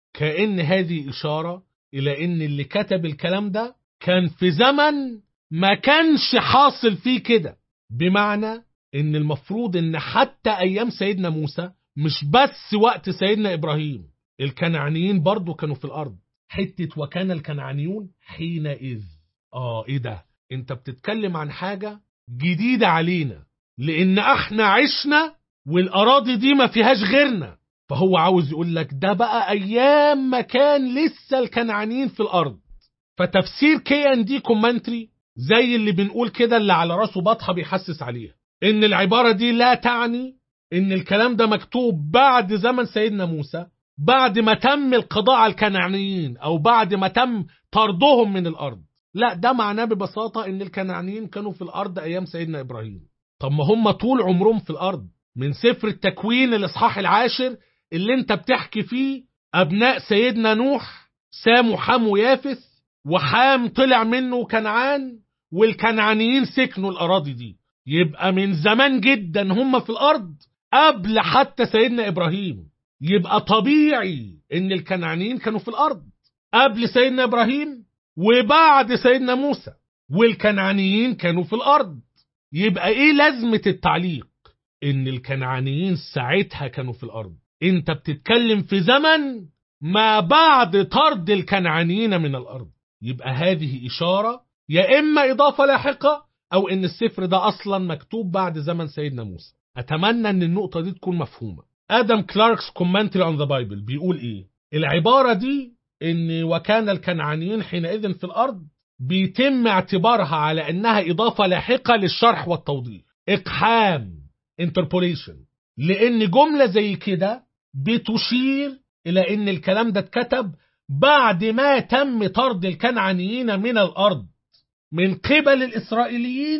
كأن هذه إشارة إلى إن اللي كتب الكلام ده كان في زمن ما كانش حاصل فيه كده بمعنى إن المفروض إن حتى أيام سيدنا موسى مش بس وقت سيدنا إبراهيم الكنعانيين برضو كانوا في الأرض حتة وكان الكنعانيون حينئذ آه إيه ده أنت بتتكلم عن حاجة جديدة علينا لأن احنا عشنا والأراضي دي ما فيهاش غيرنا فهو عاوز يقول لك ده بقى أيام ما كان لسه الكنعانيين في الأرض فتفسير كي ان دي كومنتري زي اللي بنقول كده اللي على راسه بطحة بيحسس عليها إن العبارة دي لا تعني إن الكلام ده مكتوب بعد زمن سيدنا موسى بعد ما تم القضاء على الكنعانيين أو بعد ما تم طردهم من الأرض لا ده معناه ببساطة إن الكنعانيين كانوا في الأرض أيام سيدنا إبراهيم طب ما هم طول عمرهم في الأرض من سفر التكوين الإصحاح العاشر اللي انت بتحكي فيه أبناء سيدنا نوح سام وحام ويافث وحام طلع منه كنعان والكنعانيين سكنوا الأراضي دي يبقى من زمان جدا هم في الأرض قبل حتى سيدنا إبراهيم يبقى طبيعي إن الكنعانيين كانوا في الأرض قبل سيدنا إبراهيم وبعد سيدنا موسى والكنعانيين كانوا في الأرض يبقى إيه لازمة التعليق إن الكنعانيين ساعتها كانوا في الأرض أنت بتتكلم في زمن ما بعد طرد الكنعانيين من الأرض يبقى هذه إشارة يا إما إضافة لاحقة أو إن السفر ده أصلا مكتوب بعد زمن سيدنا موسى أتمنى إن النقطة دي تكون مفهومة آدم كلاركس كومنتري on the Bible بيقول إيه العبارة دي إن وكان الكنعانيين حينئذ في الأرض بيتم اعتبارها على إنها إضافة لاحقة للشرح والتوضيح إقحام interpolation لأن جملة زي كده بتشير إلى إن الكلام ده اتكتب بعد ما تم طرد الكنعانيين من الأرض من قبل الإسرائيليين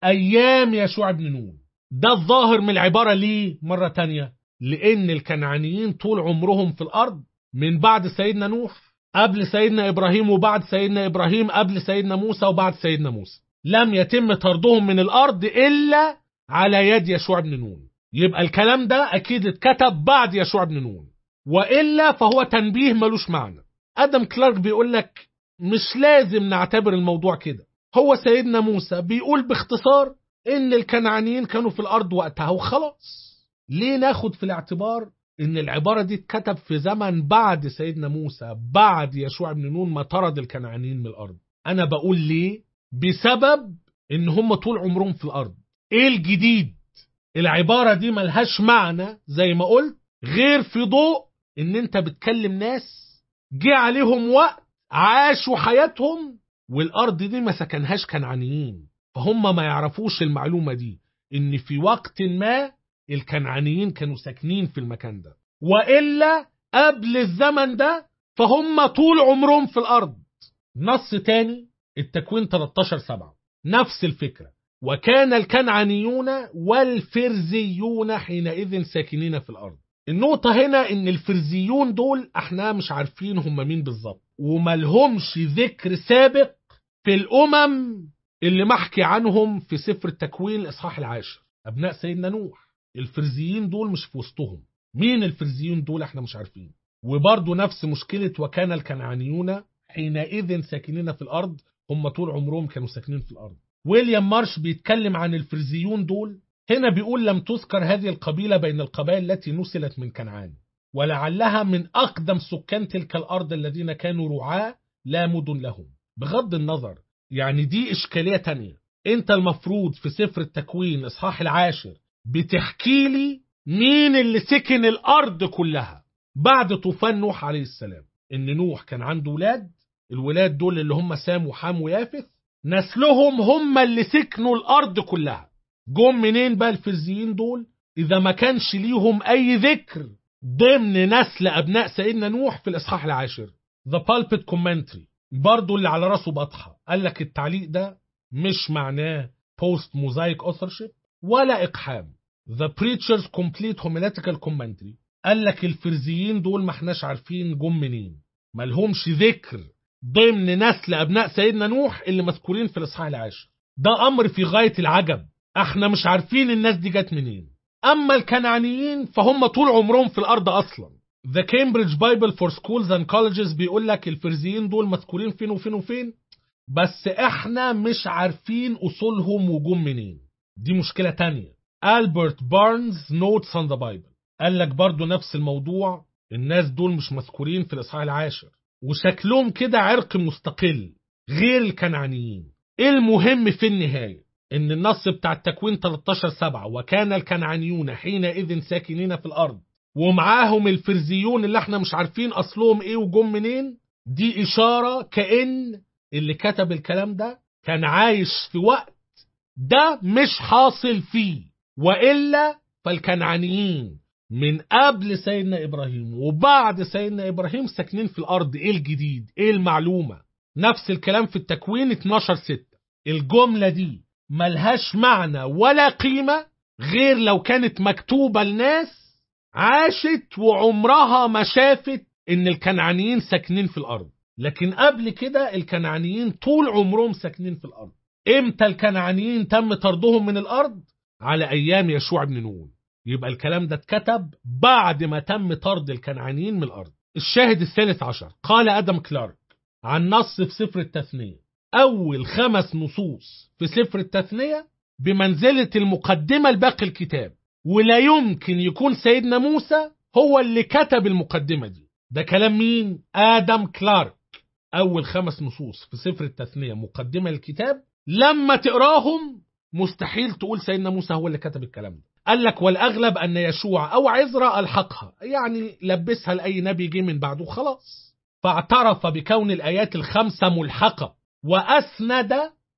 أيام يشوع بن نون ده الظاهر من العبارة ليه مرة تانية لأن الكنعانيين طول عمرهم في الأرض من بعد سيدنا نوح قبل سيدنا إبراهيم وبعد سيدنا إبراهيم قبل سيدنا موسى وبعد سيدنا موسى لم يتم طردهم من الأرض إلا على يد يشوع بن نون يبقى الكلام ده أكيد اتكتب بعد يشوع بن نون وإلا فهو تنبيه ملوش معنى أدم كلارك بيقول لك مش لازم نعتبر الموضوع كده هو سيدنا موسى بيقول باختصار إن الكنعانيين كانوا في الأرض وقتها وخلاص ليه ناخد في الاعتبار إن العبارة دي اتكتب في زمن بعد سيدنا موسى بعد يشوع بن نون ما طرد الكنعانيين من الأرض أنا بقول ليه بسبب إن هم طول عمرهم في الأرض إيه الجديد العبارة دي ملهاش معنى زي ما قلت غير في ضوء إن أنت بتكلم ناس جه عليهم وقت عاشوا حياتهم والأرض دي ما سكنهاش كنعانيين فهم ما يعرفوش المعلومة دي إن في وقت ما الكنعانيين كانوا ساكنين في المكان ده وإلا قبل الزمن ده فهم طول عمرهم في الأرض نص تاني التكوين 13 سبعة نفس الفكرة وكان الكنعانيون والفرزيون حينئذ ساكنين في الأرض النقطة هنا إن الفرزيون دول احنا مش عارفين هم مين بالظبط وملهمش ذكر سابق في الأمم اللي محكي عنهم في سفر التكوين الإصحاح العاشر أبناء سيدنا نوح الفرزيين دول مش في وسطهم مين الفرزيون دول احنا مش عارفين وبرضه نفس مشكلة وكان الكنعانيون حينئذ ساكنين في الأرض هم طول عمرهم كانوا ساكنين في الأرض ويليام مارش بيتكلم عن الفرزيون دول هنا بيقول لم تذكر هذه القبيلة بين القبائل التي نسلت من كنعان ولعلها من أقدم سكان تلك الأرض الذين كانوا رعاة لا مدن لهم بغض النظر يعني دي إشكالية تانية أنت المفروض في سفر التكوين إصحاح العاشر بتحكي لي مين اللي سكن الأرض كلها بعد طوفان نوح عليه السلام إن نوح كان عنده ولاد الولاد دول اللي هم سام وحام ويافث نسلهم هم اللي سكنوا الأرض كلها جم منين بقى الفرزيين دول إذا ما كانش ليهم أي ذكر ضمن نسل أبناء سيدنا نوح في الإصحاح العاشر The Pulpit Commentary برضو اللي على راسه بطحة قال لك التعليق ده مش معناه Post Mosaic Authorship ولا إقحام The Preacher's Complete Homiletical Commentary قال لك الفرزيين دول ما احناش عارفين جم منين ملهمش ذكر ضمن نسل أبناء سيدنا نوح اللي مذكورين في الإصحاح العاشر ده أمر في غاية العجب احنا مش عارفين الناس دي جت منين أما الكنعانيين فهم طول عمرهم في الأرض أصلا The Cambridge Bible for Schools and Colleges بيقول لك الفرزيين دول مذكورين فين وفين وفين بس احنا مش عارفين أصولهم وجم منين دي مشكلة تانية ألبرت بارنز Notes on the Bible قال لك برضو نفس الموضوع الناس دول مش مذكورين في الإصحاح العاشر وشكلهم كده عرق مستقل غير الكنعانيين المهم في النهاية ان النص بتاع التكوين 13 سبعة وكان الكنعانيون حينئذ ساكنين في الارض ومعاهم الفرزيون اللي احنا مش عارفين اصلهم ايه وجم منين دي اشارة كأن اللي كتب الكلام ده كان عايش في وقت ده مش حاصل فيه وإلا فالكنعانيين من قبل سيدنا إبراهيم وبعد سيدنا إبراهيم ساكنين في الأرض إيه الجديد إيه المعلومة نفس الكلام في التكوين 12 6 الجملة دي ملهاش معنى ولا قيمة غير لو كانت مكتوبة لناس عاشت وعمرها ما شافت ان الكنعانيين ساكنين في الارض لكن قبل كده الكنعانيين طول عمرهم ساكنين في الارض امتى الكنعانيين تم طردهم من الارض على ايام يشوع بن نون يبقى الكلام ده اتكتب بعد ما تم طرد الكنعانيين من الارض الشاهد الثالث عشر قال ادم كلارك عن نص في سفر التثنيه أول خمس نصوص في سفر التثنية بمنزلة المقدمة لباقي الكتاب ولا يمكن يكون سيدنا موسى هو اللي كتب المقدمة دي ده كلام مين؟ آدم كلارك أول خمس نصوص في سفر التثنية مقدمة للكتاب لما تقراهم مستحيل تقول سيدنا موسى هو اللي كتب الكلام ده قال لك والأغلب أن يشوع أو عزرا ألحقها يعني لبسها لأي نبي جه من بعده خلاص فاعترف بكون الآيات الخمسة ملحقة وأسند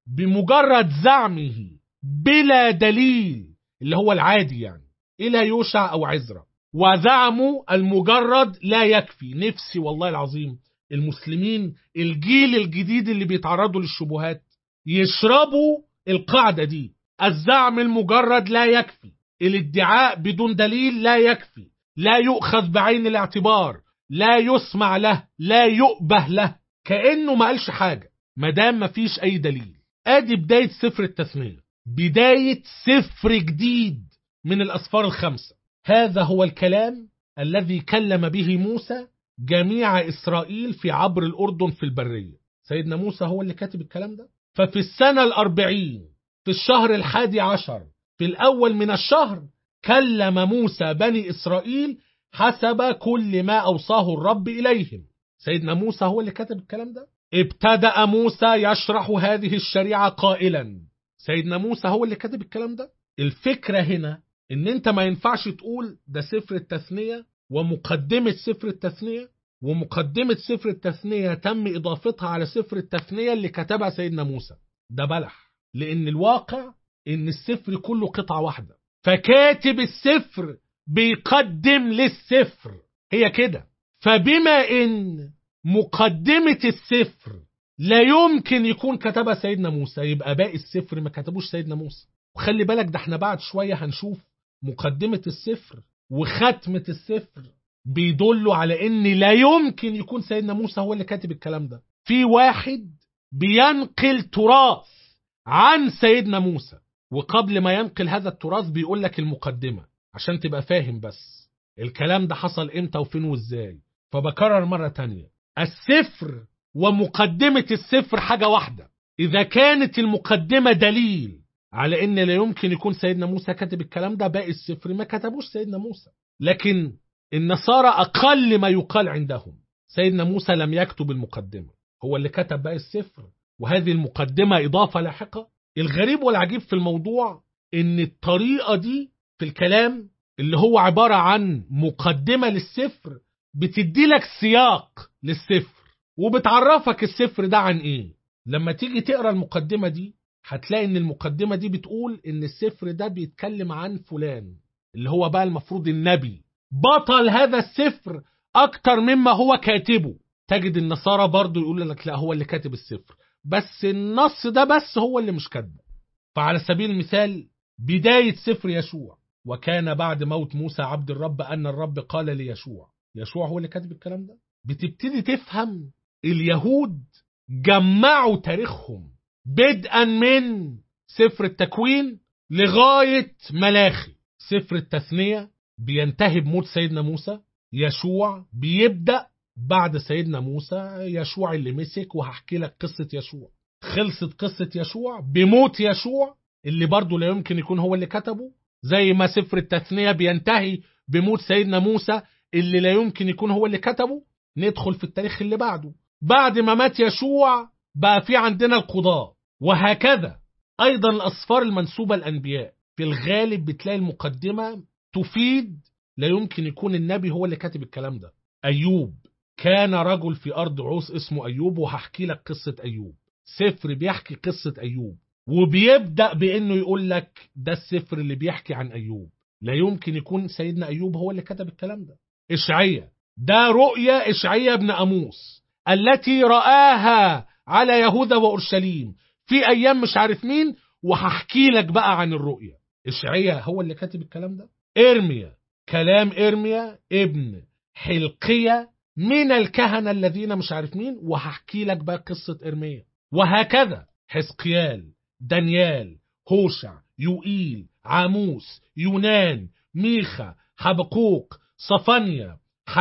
بمجرد زعمه بلا دليل اللي هو العادي يعني إلى يوشع أو عزرا وزعموا المجرد لا يكفي نفسي والله العظيم المسلمين الجيل الجديد اللي بيتعرضوا للشبهات يشربوا القاعدة دي الزعم المجرد لا يكفي الادعاء بدون دليل لا يكفي لا يؤخذ بعين الاعتبار لا يسمع له لا يؤبه له كأنه ما قالش حاجة ما دام ما فيش أي دليل آدي بداية سفر التثنية بداية سفر جديد من الأسفار الخمسة هذا هو الكلام الذي كلم به موسى جميع إسرائيل في عبر الأردن في البرية سيدنا موسى هو اللي كاتب الكلام ده ففي السنة الأربعين في الشهر الحادي عشر في الأول من الشهر كلم موسى بني إسرائيل حسب كل ما أوصاه الرب إليهم سيدنا موسى هو اللي كتب الكلام ده ابتدأ موسى يشرح هذه الشريعة قائلا سيدنا موسى هو اللي كتب الكلام ده الفكرة هنا ان انت ما ينفعش تقول ده سفر التثنية ومقدمة سفر التثنية ومقدمة سفر التثنية تم إضافتها على سفر التثنية اللي كتبها سيدنا موسى ده بلح لأن الواقع إن السفر كله قطعة واحدة فكاتب السفر بيقدم للسفر هي كده فبما إن مقدمة السفر لا يمكن يكون كتبها سيدنا موسى يبقى باقي السفر ما كتبوش سيدنا موسى وخلي بالك ده احنا بعد شوية هنشوف مقدمة السفر وختمة السفر بيدلوا على ان لا يمكن يكون سيدنا موسى هو اللي كاتب الكلام ده في واحد بينقل تراث عن سيدنا موسى وقبل ما ينقل هذا التراث بيقول لك المقدمة عشان تبقى فاهم بس الكلام ده حصل امتى وفين وازاي فبكرر مرة تانية السفر ومقدمة السفر حاجة واحدة إذا كانت المقدمة دليل على إن لا يمكن يكون سيدنا موسى كاتب الكلام ده باقي السفر ما كتبوش سيدنا موسى لكن النصارى أقل ما يقال عندهم سيدنا موسى لم يكتب المقدمة هو اللي كتب باقي السفر وهذه المقدمة إضافة لاحقة الغريب والعجيب في الموضوع إن الطريقة دي في الكلام اللي هو عبارة عن مقدمة للسفر بتدي لك سياق للسفر وبتعرفك السفر ده عن ايه لما تيجي تقرا المقدمة دي هتلاقي ان المقدمة دي بتقول ان السفر ده بيتكلم عن فلان اللي هو بقى المفروض النبي بطل هذا السفر اكتر مما هو كاتبه تجد النصارى برضو يقول لك لا هو اللي كاتب السفر بس النص ده بس هو اللي مش كاتبه فعلى سبيل المثال بداية سفر يشوع وكان بعد موت موسى عبد الرب أن الرب قال ليشوع يشوع هو اللي كاتب الكلام ده بتبتدي تفهم اليهود جمعوا تاريخهم بدءا من سفر التكوين لغاية ملاخي سفر التثنية بينتهي بموت سيدنا موسى يشوع بيبدأ بعد سيدنا موسى يشوع اللي مسك وهحكي لك قصة يشوع خلصت قصة يشوع بموت يشوع اللي برضه لا يمكن يكون هو اللي كتبه زي ما سفر التثنية بينتهي بموت سيدنا موسى اللي لا يمكن يكون هو اللي كتبه ندخل في التاريخ اللي بعده بعد ما مات يشوع بقى في عندنا القضاء وهكذا أيضا الأسفار المنسوبة الأنبياء في الغالب بتلاقي المقدمة تفيد لا يمكن يكون النبي هو اللي كاتب الكلام ده أيوب كان رجل في أرض عوس اسمه أيوب وهحكي لك قصة أيوب سفر بيحكي قصة أيوب وبيبدأ بأنه يقول لك ده السفر اللي بيحكي عن أيوب لا يمكن يكون سيدنا أيوب هو اللي كتب الكلام ده إشعية ده رؤيا إشعية بن أموس التي رآها على يهوذا وأورشليم في أيام مش عارف مين وهحكي لك بقى عن الرؤيا إشعية هو اللي كاتب الكلام ده إرميا كلام إرميا ابن حلقية من الكهنة الذين مش عارف مين وهحكي لك بقى قصة إرميا وهكذا حزقيال دانيال هوشع يوئيل عاموس يونان ميخا حبقوق صفانيا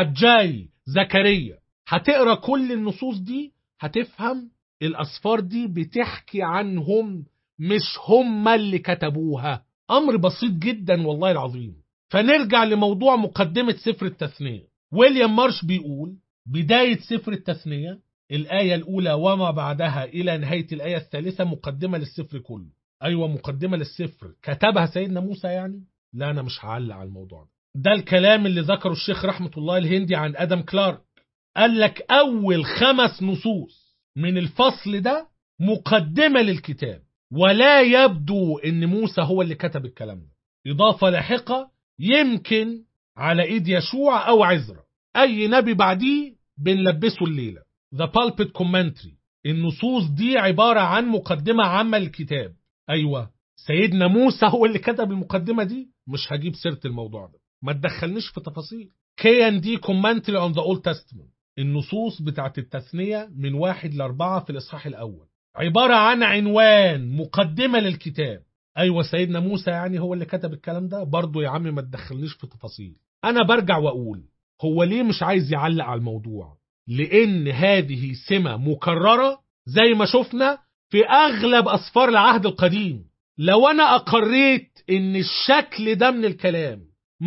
حجاي زكريا هتقرا كل النصوص دي هتفهم الأسفار دي بتحكي عنهم مش هم اللي كتبوها أمر بسيط جدا والله العظيم فنرجع لموضوع مقدمة سفر التثنية ويليام مارش بيقول بداية سفر التثنية الآية الأولى وما بعدها إلى نهاية الآية الثالثة مقدمة للسفر كله أيوة مقدمة للسفر كتبها سيدنا موسى يعني لا أنا مش هعلق على الموضوع ده ده الكلام اللي ذكره الشيخ رحمة الله الهندي عن أدم كلارك قال لك أول خمس نصوص من الفصل ده مقدمة للكتاب ولا يبدو ان موسى هو اللي كتب الكلام ده إضافة لاحقة يمكن على إيد يشوع أو عزرا أي نبي بعديه بنلبسه الليلة The Pulpit Commentary النصوص دي عبارة عن مقدمة عامة للكتاب أيوة سيدنا موسى هو اللي كتب المقدمة دي مش هجيب سيرة الموضوع ده ما تدخلنيش في تفاصيل K&D Commentary on the Old Testament النصوص بتاعت التثنية من واحد لأربعة في الإصحاح الأول عبارة عن عنوان مقدمة للكتاب أيوة سيدنا موسى يعني هو اللي كتب الكلام ده برضه يا عم ما تدخلنيش في تفاصيل أنا برجع وأقول هو ليه مش عايز يعلق على الموضوع لأن هذه سمة مكررة زي ما شفنا في أغلب أسفار العهد القديم لو أنا أقريت إن الشكل ده من الكلام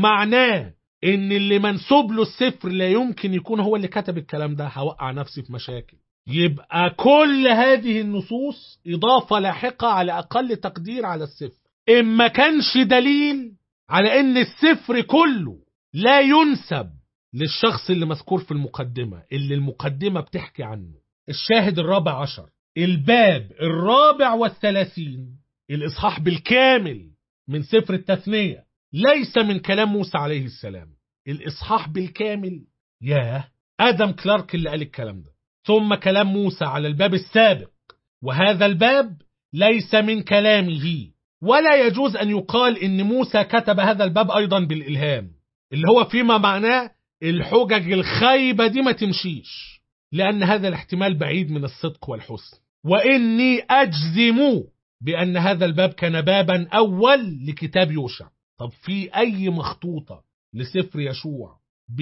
معناه إن اللي منسوب له السفر لا يمكن يكون هو اللي كتب الكلام ده هوقع نفسي في مشاكل يبقى كل هذه النصوص إضافة لاحقة على أقل تقدير على السفر إن ما كانش دليل على إن السفر كله لا ينسب للشخص اللي مذكور في المقدمة اللي المقدمة بتحكي عنه الشاهد الرابع عشر الباب الرابع والثلاثين الإصحاح بالكامل من سفر التثنية ليس من كلام موسى عليه السلام الإصحاح بالكامل ياه آدم كلارك اللي قال الكلام ده ثم كلام موسى على الباب السابق وهذا الباب ليس من كلامه ولا يجوز أن يقال إن موسى كتب هذا الباب أيضا بالإلهام اللي هو فيما معناه الحجج الخايبة دي ما تمشيش لأن هذا الاحتمال بعيد من الصدق والحسن وإني أجزم بأن هذا الباب كان بابا أول لكتاب يوشع طب في أي مخطوطة لسفر يشوع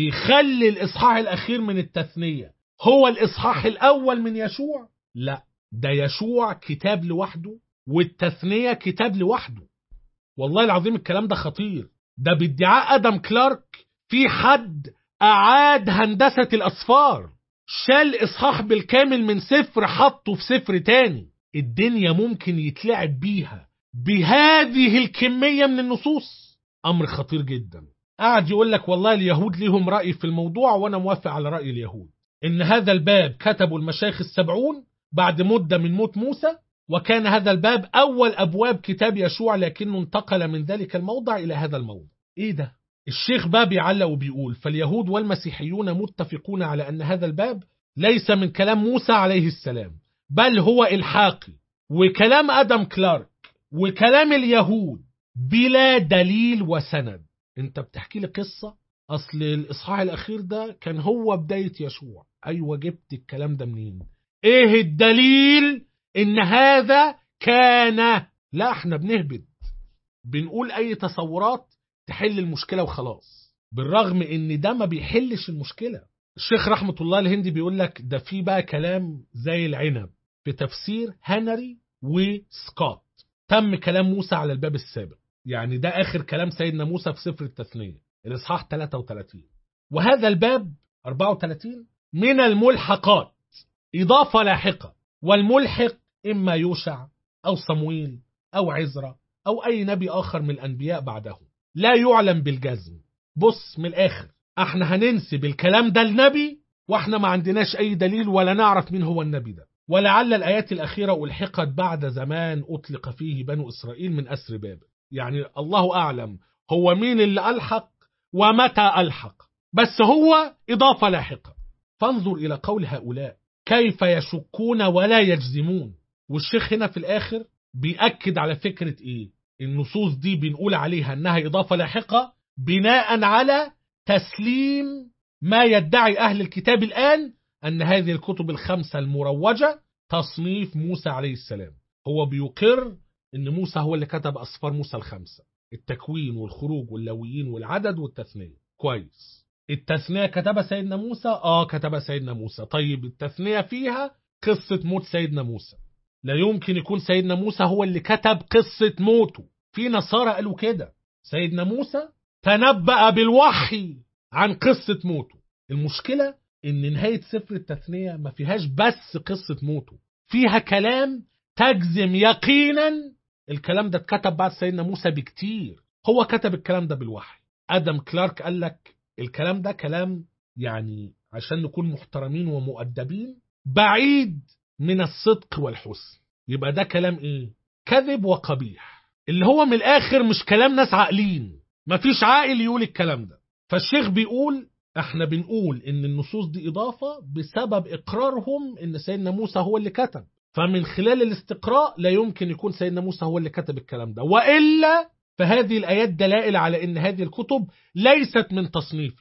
بيخلي الإصحاح الأخير من التثنية هو الإصحاح الأول من يشوع لا ده يشوع كتاب لوحده والتثنية كتاب لوحده والله العظيم الكلام ده خطير ده بادعاء أدم كلارك في حد أعاد هندسة الأصفار شال إصحاح بالكامل من سفر حطه في سفر تاني الدنيا ممكن يتلعب بيها بهذه الكمية من النصوص أمر خطير جدا قاعد يقول لك والله اليهود ليهم رأي في الموضوع وأنا موافق على رأي اليهود إن هذا الباب كتبوا المشايخ السبعون بعد مدة من موت موسى وكان هذا الباب أول أبواب كتاب يشوع لكنه انتقل من ذلك الموضع إلى هذا الموضع إيه ده؟ الشيخ باب يعلق وبيقول فاليهود والمسيحيون متفقون على أن هذا الباب ليس من كلام موسى عليه السلام بل هو إلحاقي وكلام أدم كلارك وكلام اليهود بلا دليل وسند انت بتحكي لي قصة أصل الإصحاح الأخير ده كان هو بداية يشوع أيوة جبت الكلام ده منين إيه الدليل إن هذا كان لا احنا بنهبد بنقول أي تصورات تحل المشكلة وخلاص بالرغم إن ده ما بيحلش المشكلة الشيخ رحمة الله الهندي بيقول لك ده في بقى كلام زي العنب في تفسير هنري وسكوت تم كلام موسى على الباب السابق يعني ده آخر كلام سيدنا موسى في سفر التثنية الإصحاح 33 وهذا الباب 34 من الملحقات إضافة لاحقة والملحق إما يوشع أو صمويل أو عزرا أو أي نبي آخر من الأنبياء بعده لا يعلم بالجزم بص من الآخر احنا هننسب الكلام ده لنبي واحنا ما عندناش أي دليل ولا نعرف مين هو النبي ده ولعل الآيات الأخيرة ألحقت بعد زمان أطلق فيه بنو إسرائيل من أسر بابل يعني الله أعلم هو مين اللي ألحق ومتى ألحق بس هو إضافة لاحقة فانظر إلى قول هؤلاء كيف يشكون ولا يجزمون والشيخ هنا في الآخر بيأكد على فكرة إيه النصوص دي بنقول عليها أنها إضافة لاحقة بناء على تسليم ما يدعي أهل الكتاب الآن أن هذه الكتب الخمسة المروجة تصنيف موسى عليه السلام هو بيقر أن موسى هو اللي كتب أصفار موسى الخمسة التكوين والخروج واللويين والعدد والتثنية كويس التثنية كتبها سيدنا موسى آه كتبها سيدنا موسى طيب التثنية فيها قصة موت سيدنا موسى لا يمكن يكون سيدنا موسى هو اللي كتب قصة موته في نصارى قالوا كده سيدنا موسى تنبأ بالوحي عن قصة موته المشكلة ان نهاية سفر التثنية ما فيهاش بس قصة موته فيها كلام تجزم يقينا الكلام ده اتكتب بعد سيدنا موسى بكتير هو كتب الكلام ده بالوحي ادم كلارك قال لك الكلام ده كلام يعني عشان نكون محترمين ومؤدبين بعيد من الصدق والحسن يبقى ده كلام ايه كذب وقبيح اللي هو من الاخر مش كلام ناس عاقلين مفيش عاقل يقول الكلام ده فالشيخ بيقول احنا بنقول ان النصوص دي اضافة بسبب اقرارهم ان سيدنا موسى هو اللي كتب فمن خلال الاستقراء لا يمكن يكون سيدنا موسى هو اللي كتب الكلام ده وإلا فهذه الآيات دلائل على ان هذه الكتب ليست من تصنيفه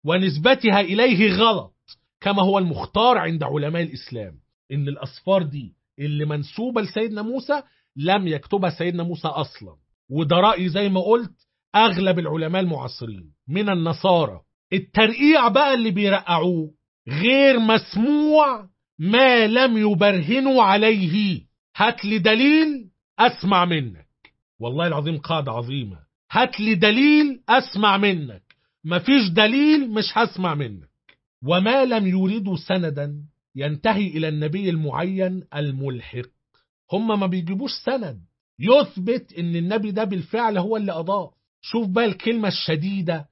ونسبتها إليه غلط كما هو المختار عند علماء الإسلام إن الأصفار دي اللي منسوبة لسيدنا موسى لم يكتبها سيدنا موسى أصلا وده رأي زي ما قلت أغلب العلماء المعاصرين من النصارى الترقيع بقى اللي بيرقعوه غير مسموع ما لم يبرهنوا عليه هات لي دليل أسمع منك والله العظيم قاعدة عظيمة هات لي دليل أسمع منك مفيش دليل مش هسمع منك وما لم يريدوا سندا ينتهي إلى النبي المعين الملحق هم ما بيجيبوش سند يثبت ان النبي ده بالفعل هو اللي أضاف شوف بقى الكلمة الشديدة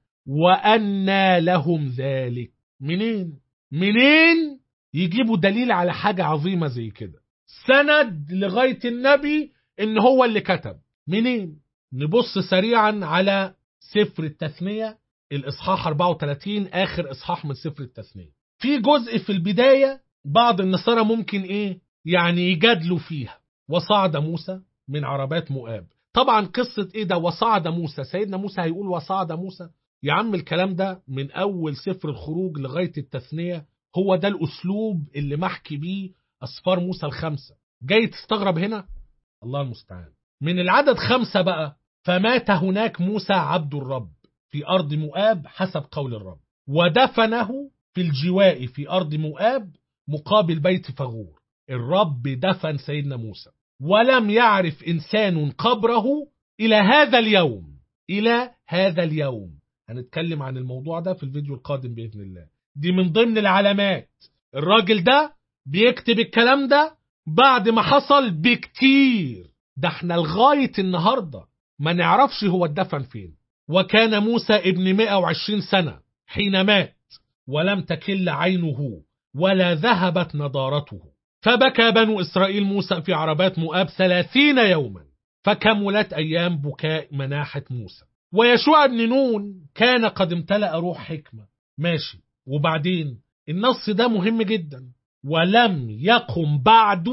وأنى لهم ذلك منين منين يجيبوا دليل على حاجة عظيمة زي كده سند لغاية النبي ان هو اللي كتب منين نبص سريعا على سفر التثنية الإصحاح 34 آخر إصحاح من سفر التثنية في جزء في البداية بعض النصارى ممكن إيه يعني يجادلوا فيها وصعد موسى من عربات مؤاب طبعا قصة إيه ده وصعد موسى سيدنا موسى هيقول وصعد موسى يا عم الكلام ده من أول سفر الخروج لغاية التثنية هو ده الأسلوب اللي محكي بيه أسفار موسى الخمسة جاي تستغرب هنا الله المستعان من العدد خمسة بقى فمات هناك موسى عبد الرب في أرض مؤاب حسب قول الرب ودفنه في الجواء في أرض مؤاب مقابل بيت فغور الرب دفن سيدنا موسى ولم يعرف إنسان قبره إلى هذا اليوم إلى هذا اليوم هنتكلم عن الموضوع ده في الفيديو القادم بإذن الله دي من ضمن العلامات الراجل ده بيكتب الكلام ده بعد ما حصل بكتير ده احنا لغاية النهاردة ما نعرفش هو اتدفن فين وكان موسى ابن 120 سنة حين مات ولم تكل عينه ولا ذهبت نضارته فبكى بنو إسرائيل موسى في عربات مؤاب ثلاثين يوما فكملت أيام بكاء مناحة موسى ويشوع بن نون كان قد امتلأ روح حكمة ماشي وبعدين النص ده مهم جدا ولم يقم بعد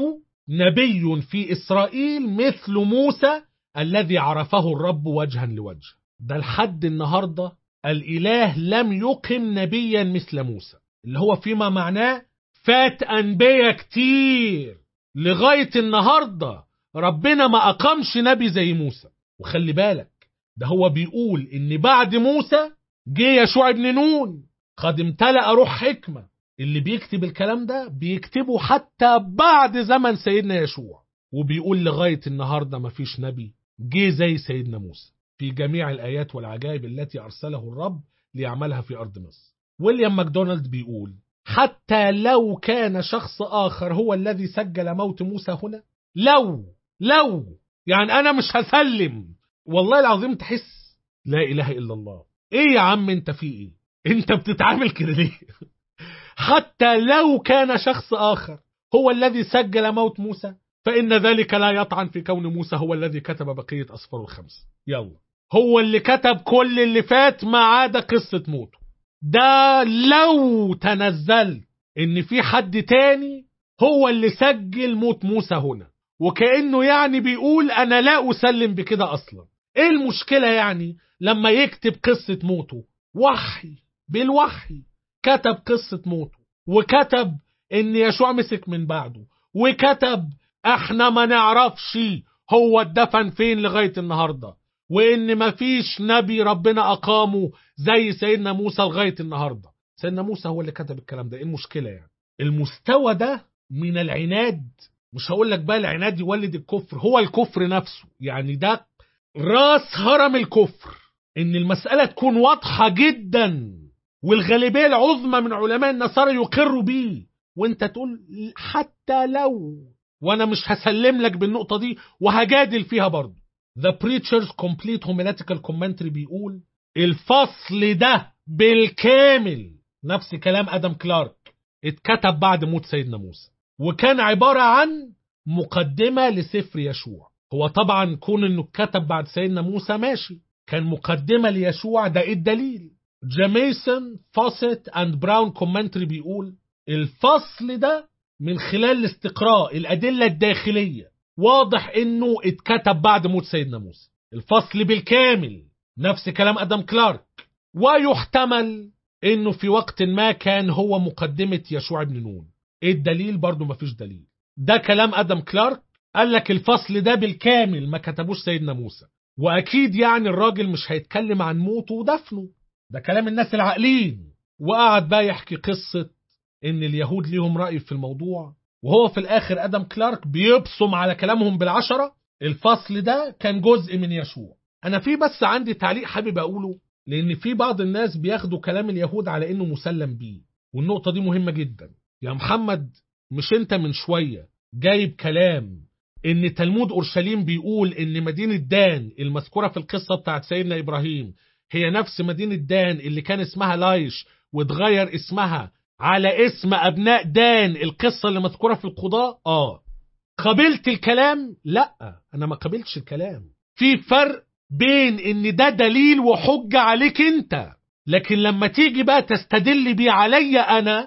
نبي في إسرائيل مثل موسى الذي عرفه الرب وجها لوجه ده لحد النهاردة الإله لم يقم نبيا مثل موسى اللي هو فيما معناه فات أنبياء كتير لغاية النهاردة ربنا ما أقامش نبي زي موسى وخلي بالك ده هو بيقول إن بعد موسى جه يشوع بن نون قد امتلأ روح حكمة اللي بيكتب الكلام ده بيكتبه حتى بعد زمن سيدنا يشوع وبيقول لغاية النهاردة مفيش نبي جه زي سيدنا موسى في جميع الآيات والعجائب التي أرسله الرب ليعملها في أرض مصر ويليام ماكدونالد بيقول حتى لو كان شخص آخر هو الذي سجل موت موسى هنا لو لو يعني أنا مش هسلم والله العظيم تحس لا إله إلا الله إيه يا عم أنت في إيه أنت بتتعامل كده ليه حتى لو كان شخص آخر هو الذي سجل موت موسى فإن ذلك لا يطعن في كون موسى هو الذي كتب بقية أسفار الخمس يلا هو اللي كتب كل اللي فات ما عدا قصة موته ده لو تنزل ان في حد تاني هو اللي سجل موت موسى هنا وكأنه يعني بيقول انا لا اسلم بكده اصلا ايه المشكلة يعني لما يكتب قصة موته وحي بالوحي كتب قصة موته وكتب ان يشوع مسك من بعده وكتب احنا ما نعرفش هو اتدفن فين لغاية النهاردة وان مفيش نبي ربنا اقامه زي سيدنا موسى لغاية النهاردة سيدنا موسى هو اللي كتب الكلام ده ايه المشكلة يعني المستوى ده من العناد مش هقول لك بقى العناد يولد الكفر هو الكفر نفسه يعني ده راس هرم الكفر ان المسألة تكون واضحة جدا والغالبية العظمى من علماء النصارى يقروا بيه وانت تقول حتى لو وانا مش هسلم لك بالنقطة دي وهجادل فيها برضه The Preacher's Complete Homiletical Commentary بيقول الفصل ده بالكامل نفس كلام ادم كلارك اتكتب بعد موت سيدنا موسى وكان عبارة عن مقدمة لسفر يشوع هو طبعا كون انه اتكتب بعد سيدنا موسى ماشي كان مقدمة ليشوع ده ايه الدليل جاميسون فاسيت اند براون كومنتري بيقول الفصل ده من خلال الاستقراء الأدلة الداخلية واضح انه اتكتب بعد موت سيدنا موسى الفصل بالكامل نفس كلام ادم كلارك ويحتمل انه في وقت ما كان هو مقدمة يشوع بن نون ايه الدليل برضو مفيش دليل ده كلام ادم كلارك قال لك الفصل ده بالكامل ما كتبوش سيدنا موسى واكيد يعني الراجل مش هيتكلم عن موته ودفنه ده كلام الناس العاقلين وقعد بقى يحكي قصة ان اليهود ليهم رأي في الموضوع وهو في الاخر ادم كلارك بيبصم على كلامهم بالعشرة الفصل ده كان جزء من يشوع انا في بس عندي تعليق حابب اقوله لان في بعض الناس بياخدوا كلام اليهود على انه مسلم بيه والنقطة دي مهمة جدا يا محمد مش انت من شوية جايب كلام ان تلمود اورشليم بيقول ان مدينة دان المذكورة في القصة بتاعت سيدنا ابراهيم هي نفس مدينة دان اللي كان اسمها لايش واتغير اسمها على اسم ابناء دان القصة اللي مذكورة في القضاء اه قبلت الكلام لا انا ما قبلتش الكلام في فرق بين ان ده دليل وحجة عليك انت لكن لما تيجي بقى تستدل بيه عليا انا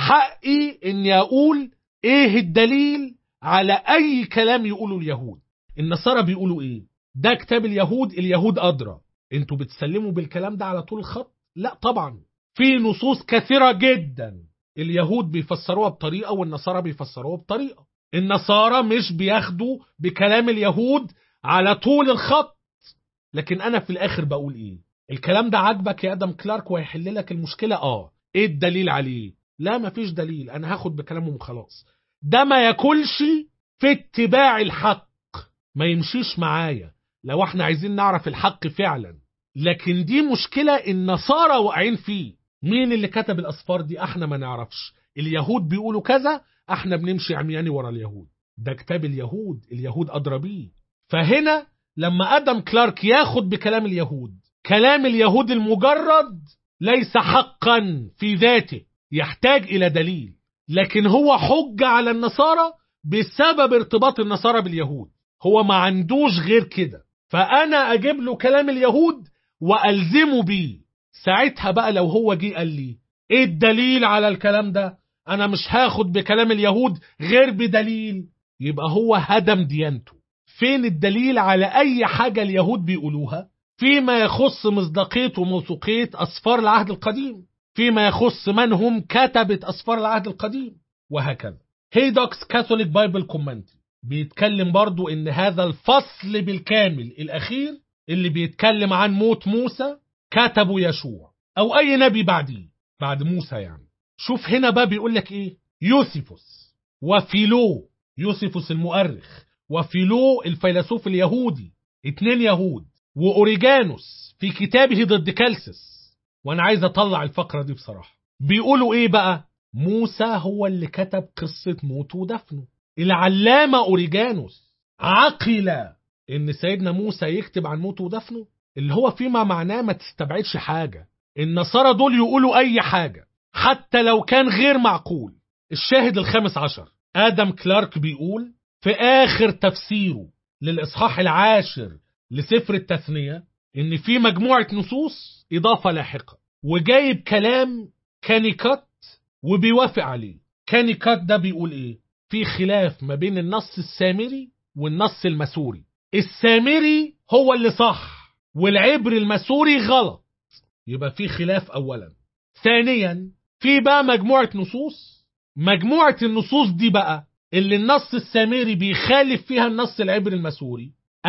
حقي اني اقول ايه الدليل على اي كلام يقوله اليهود النصارى بيقولوا ايه ده كتاب اليهود اليهود ادرى انتوا بتسلموا بالكلام ده على طول الخط لا طبعا في نصوص كثيرة جدا اليهود بيفسروها بطريقة والنصارى بيفسروها بطريقة النصارى مش بياخدوا بكلام اليهود على طول الخط لكن انا في الاخر بقول ايه الكلام ده عاجبك يا ادم كلارك وهيحل لك المشكلة اه ايه الدليل عليه لا مفيش دليل انا هاخد بكلامهم خلاص ده ما ياكلش في اتباع الحق ما يمشيش معايا لو احنا عايزين نعرف الحق فعلا لكن دي مشكلة النصارى واقعين فيه مين اللي كتب الأسفار دي احنا ما نعرفش اليهود بيقولوا كذا احنا بنمشي عمياني ورا اليهود ده كتاب اليهود اليهود أدرى بيه فهنا لما أدم كلارك ياخد بكلام اليهود كلام اليهود المجرد ليس حقا في ذاته يحتاج إلى دليل لكن هو حجة على النصارى بسبب ارتباط النصارى باليهود هو ما عندوش غير كده فأنا أجيب له كلام اليهود وألزمه بيه ساعتها بقى لو هو جه قال لي ايه الدليل على الكلام ده انا مش هاخد بكلام اليهود غير بدليل يبقى هو هدم ديانته فين الدليل على اي حاجة اليهود بيقولوها فيما يخص مصداقية وموثوقية أسفار العهد القديم فيما يخص من هم كتبة أسفار العهد القديم وهكذا هيدوكس كاثوليك بايبل كومنتري بيتكلم برضو ان هذا الفصل بالكامل الاخير اللي بيتكلم عن موت موسى كتبه يشوع او اي نبي بعديه بعد موسى يعني شوف هنا بقى بيقول لك ايه يوسيفوس وفيلو يوسيفوس المؤرخ وفيلو الفيلسوف اليهودي اتنين يهود واوريجانوس في كتابه ضد كالسس وانا عايز اطلع الفقرة دي بصراحة بيقولوا ايه بقى موسى هو اللي كتب قصة موته ودفنه العلامة اوريجانوس عقل ان سيدنا موسى يكتب عن موته ودفنه اللي هو فيما معناه ما تستبعدش حاجة النصارى دول يقولوا اي حاجة حتى لو كان غير معقول الشاهد الخامس عشر آدم كلارك بيقول في آخر تفسيره للإصحاح العاشر لسفر التثنية إن في مجموعة نصوص إضافة لاحقة وجايب كلام كانيكات وبيوافق عليه كانيكات ده بيقول إيه في خلاف ما بين النص السامري والنص المسوري السامري هو اللي صح والعبر المسوري غلط يبقى في خلاف أولا ثانيا في بقى مجموعة نصوص مجموعة النصوص دي بقى اللي النص السامري بيخالف فيها النص العبري المسوري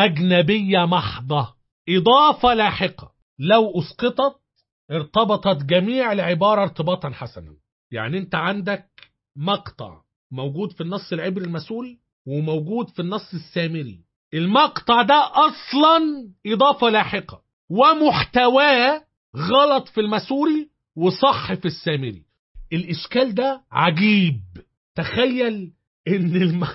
أجنبية محضة إضافة لاحقة لو أسقطت ارتبطت جميع العبارة ارتباطا حسنا يعني انت عندك مقطع موجود في النص العبري المسوري وموجود في النص السامري المقطع ده أصلا إضافة لاحقة ومحتواه غلط في المسوري وصح في السامري الإشكال ده عجيب تخيل ان الم...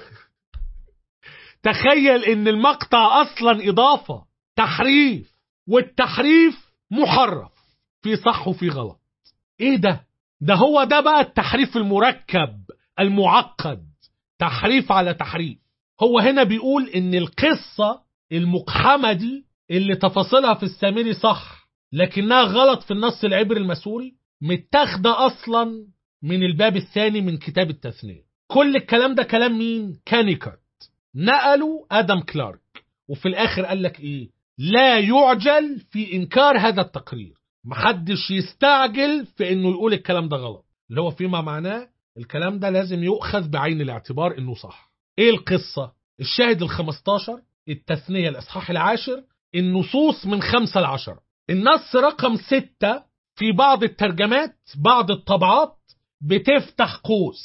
تخيل ان المقطع اصلا اضافة تحريف والتحريف محرف في صح وفي غلط ايه ده ده هو ده بقى التحريف المركب المعقد تحريف على تحريف هو هنا بيقول ان القصة المقحمة دي اللي تفاصيلها في السامري صح لكنها غلط في النص العبري المسوري متاخدة اصلا من الباب الثاني من كتاب التثنيه كل الكلام ده كلام مين؟ كانيكات نقلوا ادم كلارك وفي الاخر قال لك ايه؟ لا يعجل في انكار هذا التقرير محدش يستعجل في انه يقول الكلام ده غلط اللي هو فيما معناه الكلام ده لازم يؤخذ بعين الاعتبار انه صح ايه القصة الشاهد الخمستاشر التثنية الاصحاح العاشر النصوص من خمسة لعشرة النص رقم ستة في بعض الترجمات بعض الطبعات بتفتح قوس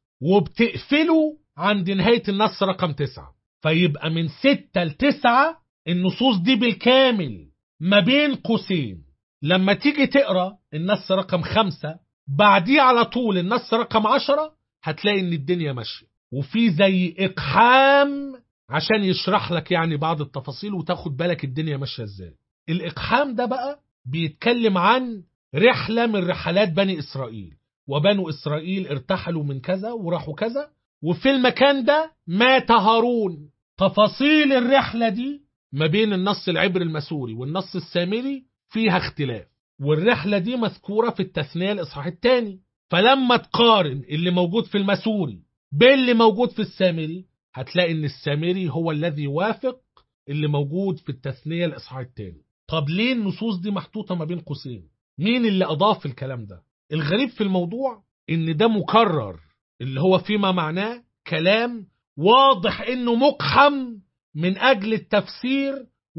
وبتقفله عند نهاية النص رقم تسعة فيبقى من ستة لتسعة النصوص دي بالكامل ما بين قوسين لما تيجي تقرا النص رقم خمسة بعديه على طول النص رقم عشرة هتلاقي ان الدنيا ماشية وفي زي اقحام عشان يشرح لك يعني بعض التفاصيل وتاخد بالك الدنيا ماشية ازاي الاقحام ده بقى بيتكلم عن رحلة من رحلات بني اسرائيل وبنو اسرائيل ارتحلوا من كذا وراحوا كذا وفي المكان ده مات هارون تفاصيل الرحلة دي ما بين النص العبري المسوري والنص السامري فيها اختلاف والرحلة دي مذكورة في التثنية الإصحاح الثاني فلما تقارن اللي موجود في المسوري باللي موجود في السامري هتلاقي ان السامري هو الذي يوافق اللي موجود في التثنية الإصحاح الثاني طب ليه النصوص دي محطوطة ما بين قوسين مين اللي أضاف الكلام ده الغريب في الموضوع ان ده مكرر اللي هو فيما معناه كلام واضح انه مقحم من اجل التفسير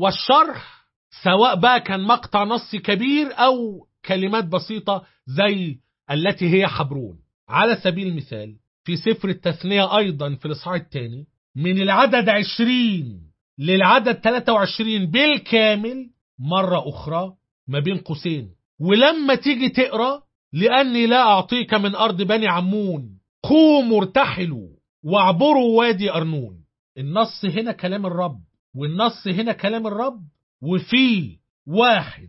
والشرح سواء بقى كان مقطع نصي كبير او كلمات بسيطة زي التي هي حبرون على سبيل المثال في سفر التثنية ايضا في الاصحاح الثاني من العدد 20 للعدد 23 بالكامل مرة اخرى ما بين قوسين ولما تيجي تقرا لاني لا اعطيك من ارض بني عمون قوموا ارتحلوا واعبروا وادي أرنون النص هنا كلام الرب والنص هنا كلام الرب وفي واحد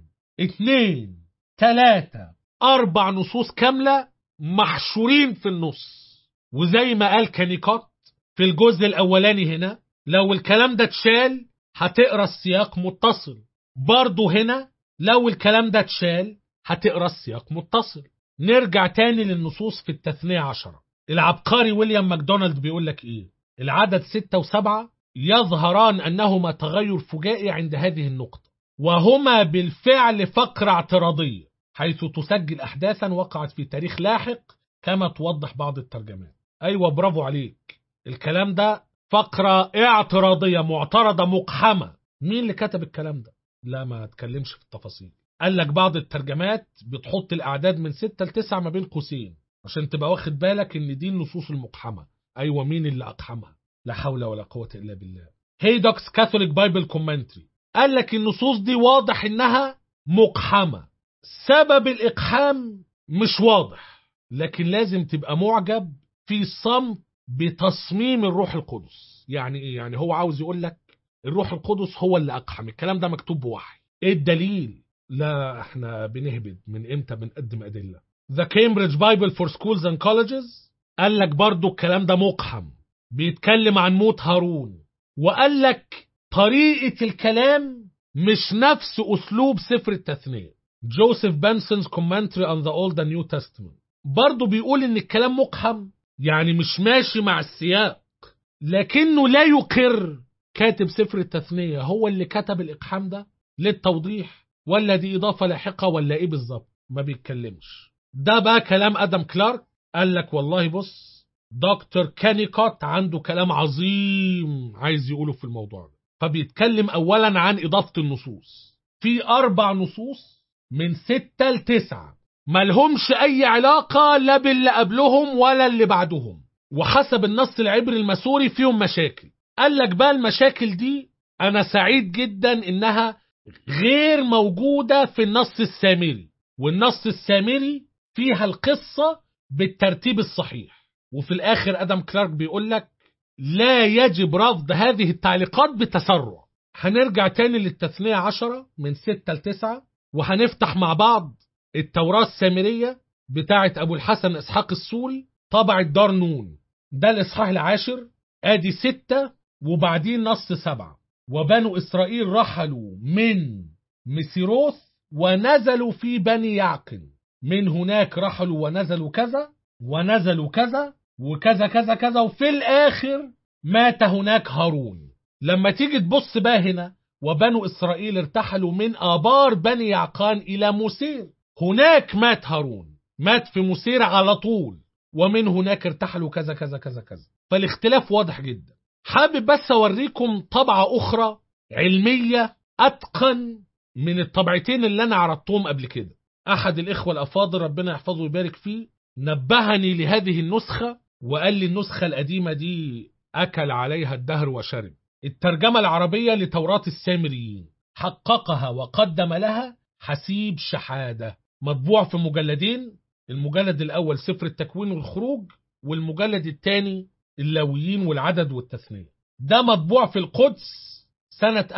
اتنين تلاتة أربع نصوص كاملة محشورين في النص وزي ما قال كانيكوت في الجزء الأولاني هنا لو الكلام ده اتشال هتقرا السياق متصل برضه هنا لو الكلام ده اتشال هتقرا السياق متصل نرجع تاني للنصوص في التثنية عشرة العبقري ويليام ماكدونالد بيقول لك ايه العدد ستة وسبعة يظهران أنهما تغير فجائي عند هذه النقطة وهما بالفعل فقرة اعتراضية حيث تسجل أحداثا وقعت في تاريخ لاحق كما توضح بعض الترجمات أيوة برافو عليك الكلام ده فقرة اعتراضية معترضة مقحمة مين اللي كتب الكلام ده لا ما اتكلمش في التفاصيل قال لك بعض الترجمات بتحط الأعداد من ستة لتسعة ما بين قوسين عشان تبقى واخد بالك ان دي النصوص المقحمة ايوه مين اللي اقحمها لا حول ولا قوة الا بالله هيدوكس كاثوليك بايبل كومنتري قال لك النصوص دي واضح انها مقحمة سبب الاقحام مش واضح لكن لازم تبقى معجب في صمت بتصميم الروح القدس يعني ايه يعني هو عاوز يقول لك الروح القدس هو اللي اقحم الكلام ده مكتوب بوحي ايه الدليل لا احنا بنهبد من امتى بنقدم ادله The Cambridge Bible for Schools and Colleges قال لك برضو الكلام ده مقحم بيتكلم عن موت هارون وقال لك طريقة الكلام مش نفس أسلوب سفر التثنية جوزيف بنسون's commentary on the Old and New Testament برضو بيقول إن الكلام مقحم يعني مش ماشي مع السياق لكنه لا يقر كاتب سفر التثنية هو اللي كتب الإقحام ده للتوضيح ولا دي إضافة لاحقة ولا إيه بالظبط ما بيتكلمش ده بقى كلام ادم كلارك قال لك والله بص دكتور كانيكوت عنده كلام عظيم عايز يقوله في الموضوع ده فبيتكلم اولا عن اضافه النصوص في اربع نصوص من ستة لتسعة ملهمش اي علاقة لا باللي قبلهم ولا اللي بعدهم وحسب النص العبري المسوري فيهم مشاكل قال لك بقى المشاكل دي انا سعيد جدا انها غير موجودة في النص السامري والنص السامري فيها القصة بالترتيب الصحيح وفي الآخر أدم كلارك بيقول لك لا يجب رفض هذه التعليقات بتسرع هنرجع تاني للتثنية عشرة من ستة لتسعة وهنفتح مع بعض التوراة السامرية بتاعة أبو الحسن إسحاق السوري طبع الدار نون ده الإصحاح العاشر آدي ستة وبعدين نص سبعة وبنو إسرائيل رحلوا من مسيروث ونزلوا في بني يعقل من هناك رحلوا ونزلوا كذا ونزلوا كذا وكذا كذا كذا وفي الآخر مات هناك هارون لما تيجي تبص بقى هنا وبنو إسرائيل ارتحلوا من آبار بني يعقان إلى موسير هناك مات هارون مات في موسير على طول ومن هناك ارتحلوا كذا كذا كذا كذا فالاختلاف واضح جدا حابب بس أوريكم طبعة أخرى علمية أتقن من الطبعتين اللي أنا عرضتهم قبل كده أحد الإخوة الأفاضل ربنا يحفظه ويبارك فيه نبهني لهذه النسخة وقال لي النسخة القديمة دي أكل عليها الدهر وشرب الترجمة العربية لتوراة السامريين حققها وقدم لها حسيب شحادة مطبوع في مجلدين المجلد الأول سفر التكوين والخروج والمجلد الثاني اللاويين والعدد والتثنية ده مطبوع في القدس سنة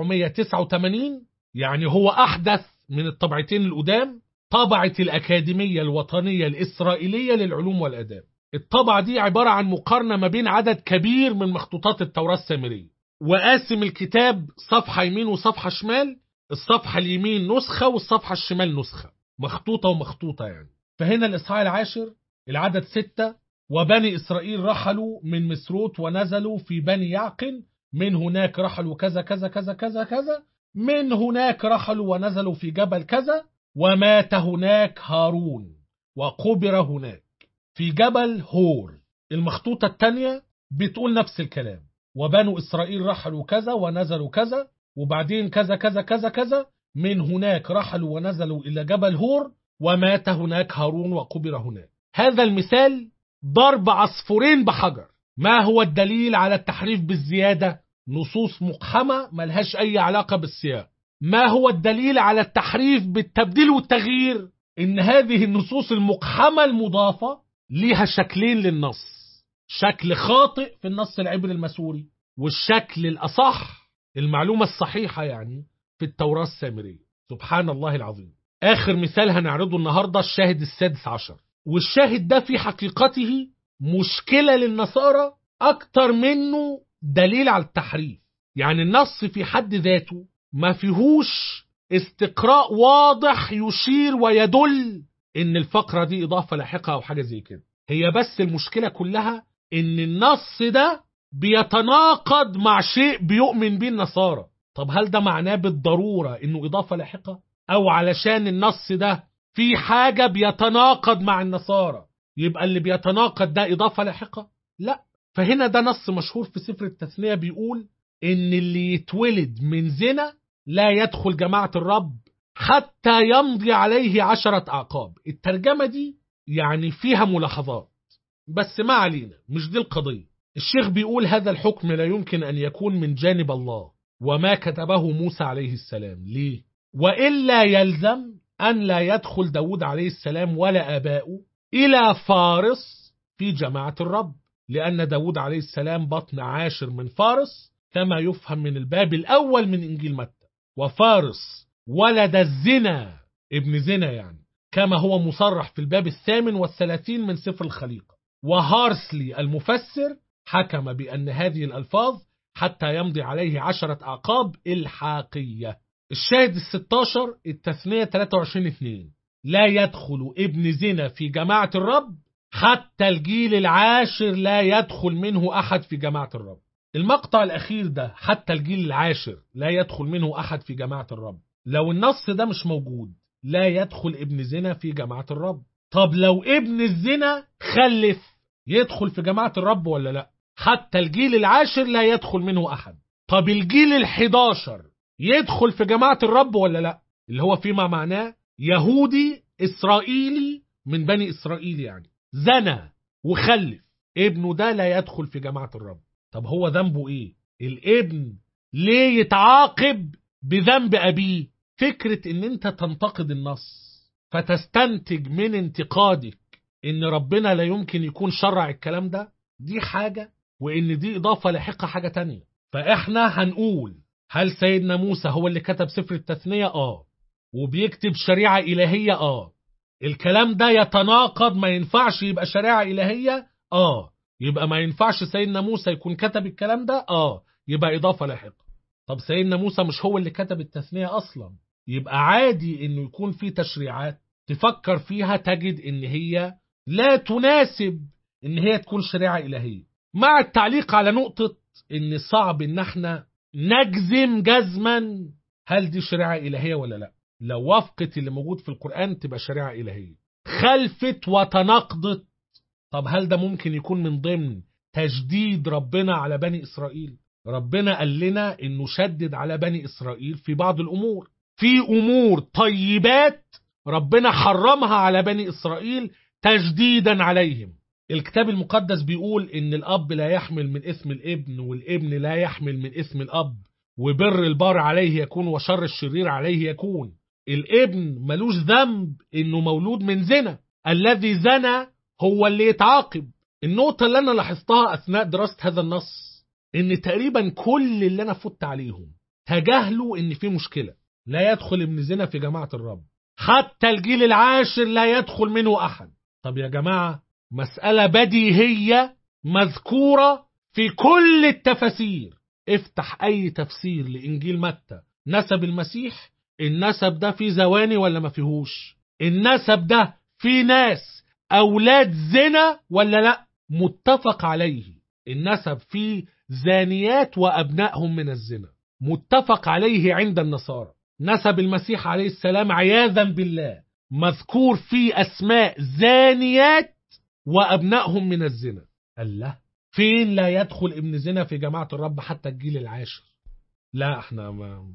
1989 يعني هو أحدث من الطبعتين القدام طبعة الأكاديمية الوطنية الإسرائيلية للعلوم والآداب الطبعة دي عبارة عن مقارنة ما بين عدد كبير من مخطوطات التوراة السامرية وقاسم الكتاب صفحة يمين وصفحة شمال الصفحة اليمين نسخة والصفحة الشمال نسخة مخطوطة ومخطوطة يعني فهنا الإصحاح العاشر العدد ستة وبني إسرائيل رحلوا من مسروت ونزلوا في بني يعقل من هناك رحلوا كذا كذا كذا كذا كذا من هناك رحلوا ونزلوا في جبل كذا ومات هناك هارون وقبر هناك في جبل هور المخطوطة الثانية بتقول نفس الكلام وبنو إسرائيل رحلوا كذا ونزلوا كذا وبعدين كذا كذا كذا كذا من هناك رحلوا ونزلوا إلى جبل هور ومات هناك هارون وقبر هناك هذا المثال ضرب عصفورين بحجر ما هو الدليل على التحريف بالزيادة نصوص مقحمة ملهاش أي علاقة بالسياق ما هو الدليل على التحريف بالتبديل والتغيير إن هذه النصوص المقحمة المضافة ليها شكلين للنص شكل خاطئ في النص العبري المسوري والشكل الأصح المعلومة الصحيحة يعني في التوراة السامرية سبحان الله العظيم آخر مثال هنعرضه النهاردة الشاهد السادس عشر والشاهد ده في حقيقته مشكلة للنصارى أكتر منه دليل على التحريف يعني النص في حد ذاته ما فيهوش استقراء واضح يشير ويدل ان الفقرة دي اضافة لاحقة او حاجة زي كده هي بس المشكلة كلها ان النص ده بيتناقض مع شيء بيؤمن به النصارى طب هل ده معناه بالضرورة انه اضافة لاحقة او علشان النص ده في حاجة بيتناقض مع النصارى يبقى اللي بيتناقض ده اضافة لاحقة لا فهنا ده نص مشهور في سفر التثنية بيقول ان اللي يتولد من زنا لا يدخل جماعة الرب حتى يمضي عليه عشرة أعقاب الترجمة دي يعني فيها ملاحظات بس ما علينا مش دي القضية الشيخ بيقول هذا الحكم لا يمكن أن يكون من جانب الله وما كتبه موسى عليه السلام ليه؟ وإلا يلزم أن لا يدخل داود عليه السلام ولا آباؤه إلى فارس في جماعة الرب لأن داود عليه السلام بطن عاشر من فارس كما يفهم من الباب الأول من إنجيل متى وفارس ولد الزنا ابن زنا يعني كما هو مصرح في الباب الثامن والثلاثين من سفر الخليقة وهارسلي المفسر حكم بأن هذه الألفاظ حتى يمضي عليه عشرة أعقاب الحاقية الشاهد الستاشر التثنية 23 2 لا يدخل ابن زنا في جماعة الرب حتى الجيل العاشر لا يدخل منه أحد في جماعة الرب المقطع الأخير ده حتى الجيل العاشر لا يدخل منه أحد في جماعة الرب لو النص ده مش موجود لا يدخل ابن زنا في جماعة الرب طب لو ابن الزنا خلف يدخل في جماعة الرب ولا لا حتى الجيل العاشر لا يدخل منه أحد طب الجيل الحداشر يدخل في جماعة الرب ولا لا اللي هو فيما معناه يهودي إسرائيلي من بني إسرائيل يعني زنى وخلف ابنه ده لا يدخل في جماعة الرب طب هو ذنبه ايه الابن ليه يتعاقب بذنب ابيه فكرة ان انت تنتقد النص فتستنتج من انتقادك ان ربنا لا يمكن يكون شرع الكلام ده دي حاجة وان دي اضافة لاحقة حاجة تانية فاحنا هنقول هل سيدنا موسى هو اللي كتب سفر التثنية اه وبيكتب شريعة الهية اه الكلام ده يتناقض ما ينفعش يبقى شريعة الهية اه يبقى ما ينفعش سيدنا موسى يكون كتب الكلام ده اه يبقى اضافه لاحقه طب سيدنا موسى مش هو اللي كتب التثنيه اصلا يبقى عادي انه يكون في تشريعات تفكر فيها تجد ان هي لا تناسب ان هي تكون شريعه الهيه مع التعليق على نقطه ان صعب ان احنا نجزم جزما هل دي شريعة إلهية ولا لا لو وافقت اللي موجود في القرآن تبقى شريعة إلهية خلفت وتناقضت طب هل ده ممكن يكون من ضمن تجديد ربنا على بني إسرائيل ربنا قال لنا انه شدد على بني اسرائيل في بعض الامور في امور طيبات ربنا حرمها على بني اسرائيل تجديدا عليهم الكتاب المقدس بيقول ان الاب لا يحمل من اسم الابن والابن لا يحمل من اسم الاب وبر البار عليه يكون وشر الشرير عليه يكون الابن ملوش ذنب انه مولود من زنا الذي زنى هو اللي يتعاقب النقطة اللي انا لاحظتها اثناء دراسة هذا النص ان تقريبا كل اللي انا فت عليهم تجاهلوا ان في مشكله لا يدخل ابن زنا في جماعه الرب حتى الجيل العاشر لا يدخل منه احد طب يا جماعه مساله بديهيه مذكوره في كل التفاسير افتح اي تفسير لانجيل متى نسب المسيح النسب ده فيه زواني ولا ما فيهوش النسب ده في ناس اولاد زنا ولا لا متفق عليه النسب فيه زانيات وأبنائهم من الزنا متفق عليه عند النصارى نسب المسيح عليه السلام عياذا بالله مذكور في أسماء زانيات وأبنائهم من الزنا الله فين لا يدخل ابن زنا في جماعة الرب حتى الجيل العاشر لا احنا ما,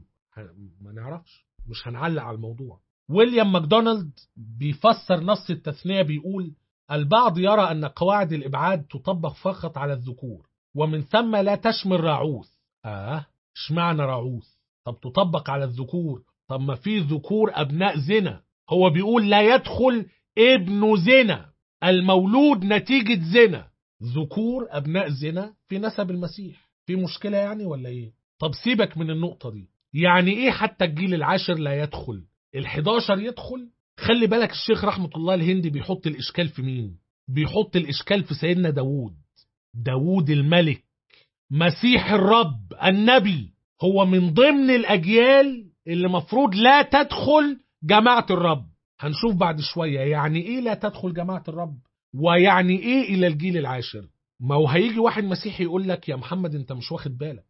ما نعرفش مش هنعلق على الموضوع ويليام ماكدونالد بيفسر نص التثنية بيقول البعض يرى أن قواعد الإبعاد تطبق فقط على الذكور ومن ثم لا تشمل راعوث آه اشمعنى راعوث طب تطبق على الذكور طب ما في ذكور أبناء زنا هو بيقول لا يدخل ابن زنا المولود نتيجة زنا ذكور أبناء زنا في نسب المسيح في مشكلة يعني ولا إيه طب سيبك من النقطة دي يعني إيه حتى الجيل العاشر لا يدخل الحداشر يدخل خلي بالك الشيخ رحمة الله الهندي بيحط الإشكال في مين بيحط الإشكال في سيدنا داوود داوود الملك مسيح الرب النبي هو من ضمن الأجيال اللي مفروض لا تدخل جماعة الرب هنشوف بعد شوية يعني إيه لا تدخل جماعة الرب ويعني إيه إلى الجيل العاشر ما هو هيجي واحد مسيحي يقول لك يا محمد انت مش واخد بالك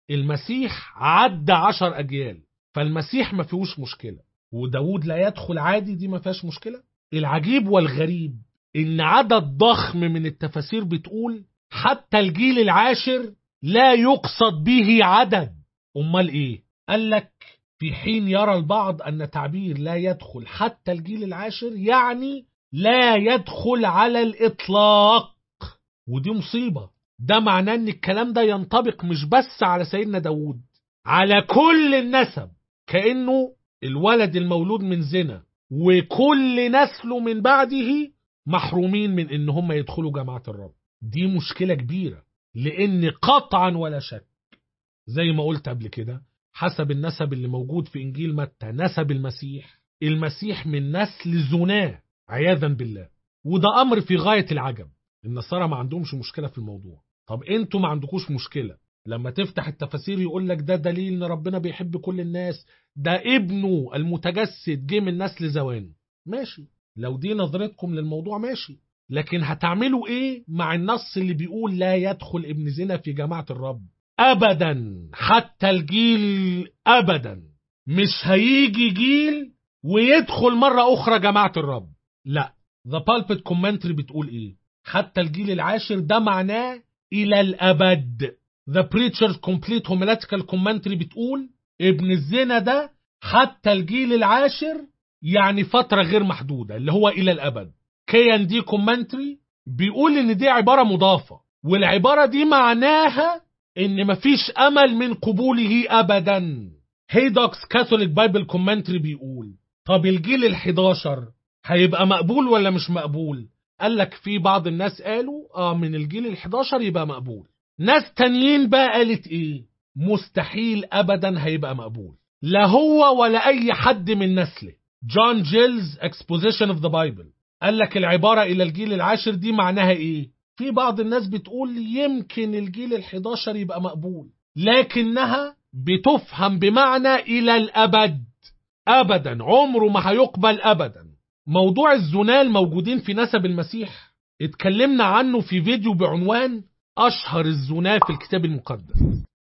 المسيح عدى عشر أجيال فالمسيح ما فيهوش مشكلة وداود لا يدخل عادي دي ما فيهاش مشكلة العجيب والغريب إن عدد ضخم من التفاسير بتقول حتى الجيل العاشر لا يقصد به عدد أمال إيه قال لك في حين يرى البعض أن تعبير لا يدخل حتى الجيل العاشر يعني لا يدخل على الإطلاق ودي مصيبة ده معناه أن الكلام ده ينطبق مش بس على سيدنا داود على كل النسب كأنه الولد المولود من زنا وكل نسله من بعده محرومين من ان هم يدخلوا جماعة الرب دي مشكلة كبيرة لان قطعا ولا شك زي ما قلت قبل كده حسب النسب اللي موجود في انجيل متى نسب المسيح المسيح من نسل زناه عياذا بالله وده امر في غاية العجب النصارى ما عندهمش مشكلة في الموضوع طب انتوا ما عندكوش مشكلة لما تفتح التفاسير يقول لك ده دليل ان ربنا بيحب كل الناس ده ابنه المتجسد جه من نسل زواني ماشي لو دي نظرتكم للموضوع ماشي لكن هتعملوا ايه مع النص اللي بيقول لا يدخل ابن زنا في جماعة الرب ابدا حتى الجيل ابدا مش هيجي جيل ويدخل مرة اخرى جماعة الرب لا The Pulpit Commentary بتقول ايه حتى الجيل العاشر ده معناه الى الابد The Preacher's Complete Homiletical Commentary بتقول ابن الزنا ده حتى الجيل العاشر يعني فترة غير محدودة اللي هو إلى الأبد كي ان دي كومنتري بيقول إن دي عبارة مضافة والعبارة دي معناها إن مفيش أمل من قبوله أبدا هيدوكس كاثوليك بايبل كومنتري بيقول طب الجيل الحداشر هيبقى مقبول ولا مش مقبول قال لك في بعض الناس قالوا اه من الجيل الحداشر يبقى مقبول ناس تانيين بقى قالت ايه مستحيل ابدا هيبقى مقبول لا هو ولا اي حد من نسله جون جيلز exposition of the Bible قال لك العبارة الى الجيل العاشر دي معناها ايه في بعض الناس بتقول يمكن الجيل الحداشر يبقى مقبول لكنها بتفهم بمعنى الى الابد ابدا عمره ما هيقبل ابدا موضوع الزنال موجودين في نسب المسيح اتكلمنا عنه في فيديو بعنوان أشهر الزنا في الكتاب المقدس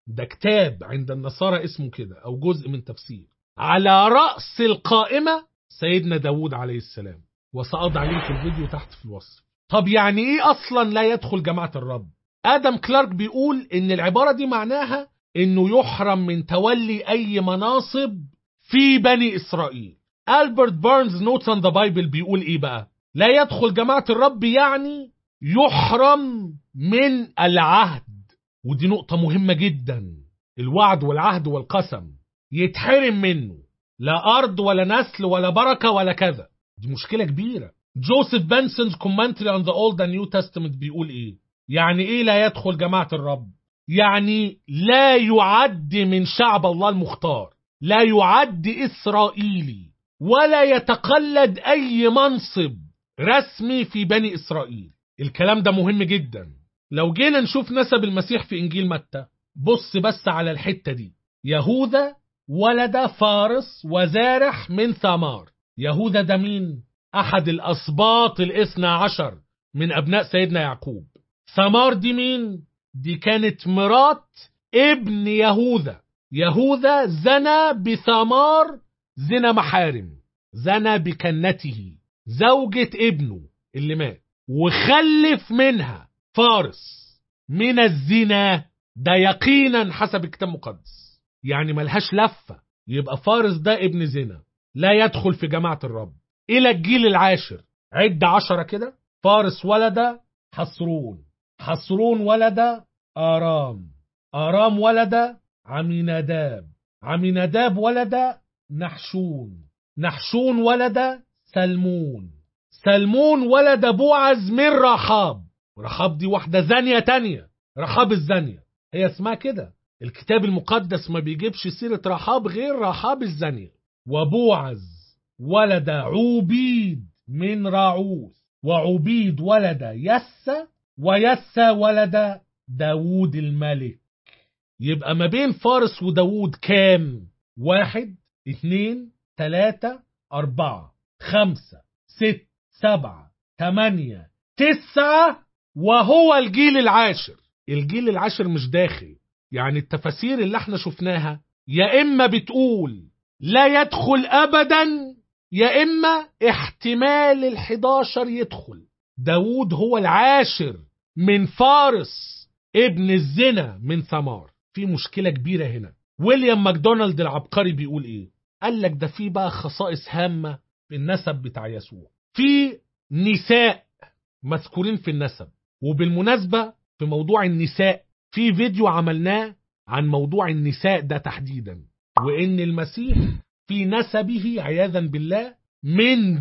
ده كتاب عند النصارى اسمه كده أو جزء من تفسير على رأس القائمة سيدنا داود عليه السلام وسأضع لينك الفيديو تحت في الوصف طب يعني ايه اصلا لا يدخل جماعة الرب ادم كلارك بيقول ان العبارة دي معناها انه يحرم من تولي اي مناصب في بني اسرائيل البرت بارنز نوتس اون ذا بايبل بيقول ايه بقى لا يدخل جماعة الرب يعني يحرم من العهد ودي نقطة مهمة جدا الوعد والعهد والقسم يتحرم منه لا أرض ولا نسل ولا بركة ولا كذا دي مشكلة كبيرة جوزيف بنسونز كومنتري on the Old and New Testament بيقول ايه يعني ايه لا يدخل جماعة الرب يعني لا يعد من شعب الله المختار لا يعد إسرائيلي ولا يتقلد أي منصب رسمي في بني إسرائيل الكلام ده مهم جدا لو جينا نشوف نسب المسيح في إنجيل متى بص بس على الحتة دي يهوذا ولد فارس وزارح من ثمار يهوذا ده مين؟ أحد الأسباط الاثنى عشر من أبناء سيدنا يعقوب ثمار دي مين؟ دي كانت مرات ابن يهوذا يهوذا زنى بثمار زنا محارم زنى بكنته زوجة ابنه اللي مات وخلف منها فارس من الزنا ده يقينا حسب الكتاب المقدس يعني ملهاش لفة يبقى فارس ده ابن زنا لا يدخل في جماعة الرب إلى الجيل العاشر عد عشرة كده فارس ولد حصرون حصرون ولد آرام آرام ولد عميناداب عميناداب ولد نحشون نحشون ولد سلمون سلمون ولد بوعز من رحاب رحاب دي واحدة زانية تانية رحاب الزانية هي اسمها كده الكتاب المقدس ما بيجيبش سيرة رحاب غير رحاب الزانية وبوعز ولد عوبيد من راعوث وعبيد ولد يسى ويسى ولد داود الملك يبقى ما بين فارس وداود كام واحد اتنين تلاتة أربعة خمسة ست سبعة تمانية تسعة وهو الجيل العاشر الجيل العاشر مش داخل يعني التفاسير اللي احنا شفناها يا إما بتقول لا يدخل أبدا يا إما احتمال الحداشر يدخل داود هو العاشر من فارس ابن الزنا من ثمار في مشكلة كبيرة هنا ويليام ماكدونالد العبقري بيقول ايه قال لك ده في بقى خصائص هامة في النسب بتاع يسوع في نساء مذكورين في النسب وبالمناسبة في موضوع النساء في فيديو عملناه عن موضوع النساء ده تحديدا وإن المسيح في نسبه عياذا بالله من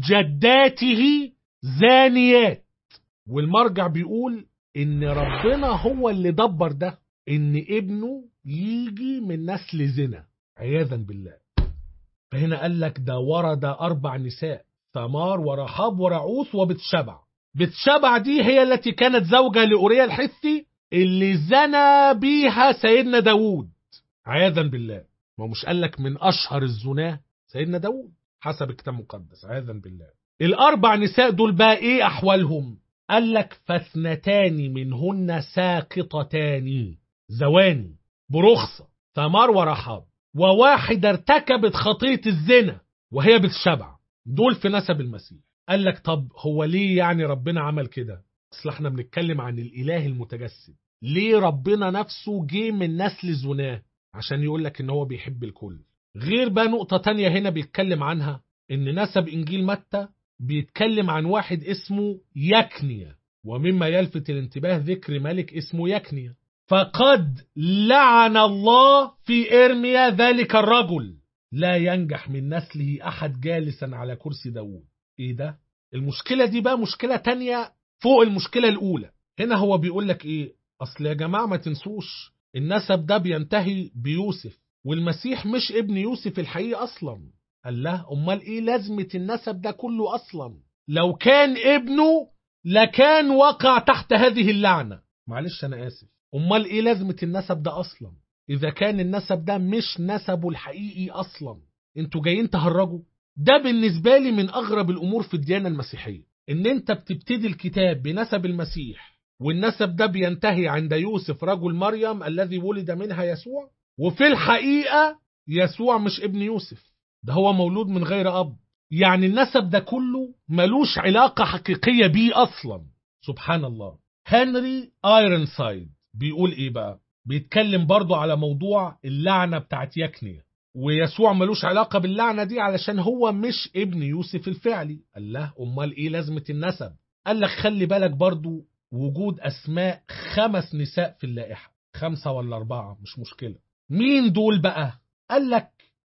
جداته زانيات والمرجع بيقول إن ربنا هو اللي دبر ده إن ابنه يجي من نسل زنا عياذا بالله فهنا قال لك ده ورد أربع نساء ثمار ورحاب ورعوث وبتشبع بتشبع دي هي التي كانت زوجة لأوريا الحثي اللي زنى بيها سيدنا داود عياذا بالله ما مش قال لك من أشهر الزناه سيدنا داود حسب الكتاب المقدس عياذا بالله الأربع نساء دول بقى إيه أحوالهم قال لك فاثنتان منهن ساقطتان زواني برخصة ثمار ورحاب وواحدة ارتكبت خطية الزنا وهي بتشبع دول في نسب المسيح قال لك طب هو ليه يعني ربنا عمل كده اصل احنا بنتكلم عن الاله المتجسد ليه ربنا نفسه جه من نسل زناه عشان يقول لك ان هو بيحب الكل غير بقى نقطة تانية هنا بيتكلم عنها ان نسب انجيل متى بيتكلم عن واحد اسمه يكنيا ومما يلفت الانتباه ذكر ملك اسمه يكنيا فقد لعن الله في إرميا ذلك الرجل لا ينجح من نسله أحد جالسا على كرسي داود إيه ده؟ المشكلة دي بقى مشكلة تانية فوق المشكلة الأولى هنا هو بيقول لك إيه؟ أصل يا جماعة ما تنسوش النسب ده بينتهي بيوسف والمسيح مش ابن يوسف الحقيقي أصلا قال له أمال إيه لازمة النسب ده كله أصلا لو كان ابنه لكان وقع تحت هذه اللعنة معلش أنا آسف أمال إيه لازمة النسب ده أصلا إذا كان النسب ده مش نسبه الحقيقي أصلا انتوا جايين تهرجوا ده بالنسبة لي من أغرب الأمور في الديانة المسيحية إن أنت بتبتدي الكتاب بنسب المسيح والنسب ده بينتهي عند يوسف رجل مريم الذي ولد منها يسوع وفي الحقيقة يسوع مش ابن يوسف ده هو مولود من غير أب يعني النسب ده كله ملوش علاقة حقيقية بيه أصلا سبحان الله هنري ايرنسايد بيقول ايه بقى بيتكلم برضو على موضوع اللعنة بتاعت يكنيا ويسوع ملوش علاقة باللعنة دي علشان هو مش ابن يوسف الفعلي قال له أمال إيه لازمة النسب قال لك خلي بالك برضو وجود أسماء خمس نساء في اللائحة خمسة ولا أربعة مش مشكلة مين دول بقى قال لك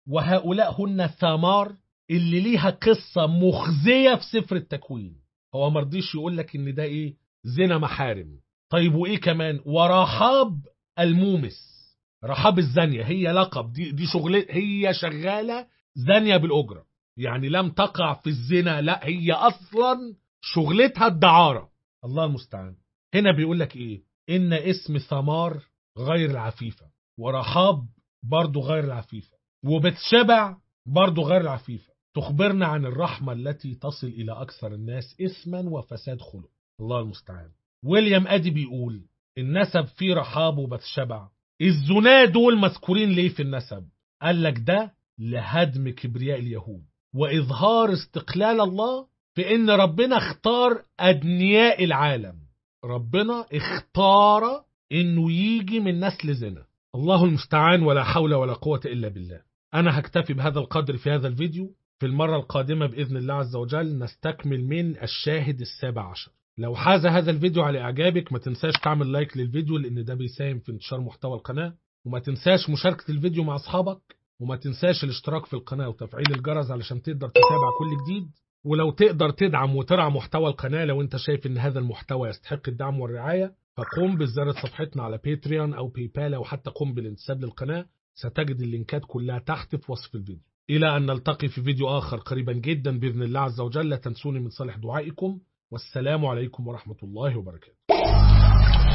وهؤلاء هن ثمار اللي ليها قصة مخزية في سفر التكوين هو مرضيش يقول لك ان ده ايه زنا محارم طيب وايه كمان ورحاب المومس رحاب الزانية هي لقب دي, دي شغل هي شغالة زانية بالأجرة يعني لم تقع في الزنا لا هي أصلا شغلتها الدعارة الله المستعان هنا بيقول لك ايه ان اسم ثمار غير العفيفة ورحاب برضو غير العفيفة وبتشبع برضو غير العفيفة تخبرنا عن الرحمة التي تصل إلى أكثر الناس إثما وفساد خلق الله المستعان ويليام أدي بيقول النسب فيه رحاب وبتشبع الزنا دول مذكورين ليه في النسب قال لك ده لهدم كبرياء اليهود وإظهار استقلال الله في إن ربنا اختار أدنياء العالم ربنا اختار إنه يجي من نسل زنا الله المستعان ولا حول ولا قوة إلا بالله أنا هكتفي بهذا القدر في هذا الفيديو في المرة القادمة بإذن الله عز وجل نستكمل من الشاهد السابع عشر لو حاز هذا الفيديو على إعجابك ما تنساش تعمل لايك للفيديو لأن ده بيساهم في انتشار محتوى القناة وما تنساش مشاركة الفيديو مع أصحابك وما تنساش الاشتراك في القناة وتفعيل الجرس علشان تقدر تتابع كل جديد ولو تقدر تدعم وترعى محتوى القناة لو انت شايف ان هذا المحتوى يستحق الدعم والرعاية فقم بزيارة صفحتنا على باتريون او باي بال او حتى قم بالانتساب للقناة ستجد اللينكات كلها تحت في وصف الفيديو إلى أن نلتقي في فيديو آخر قريبا جدا بإذن الله عز وجل لا تنسوني من صالح دعائكم والسلام عليكم ورحمة الله وبركاته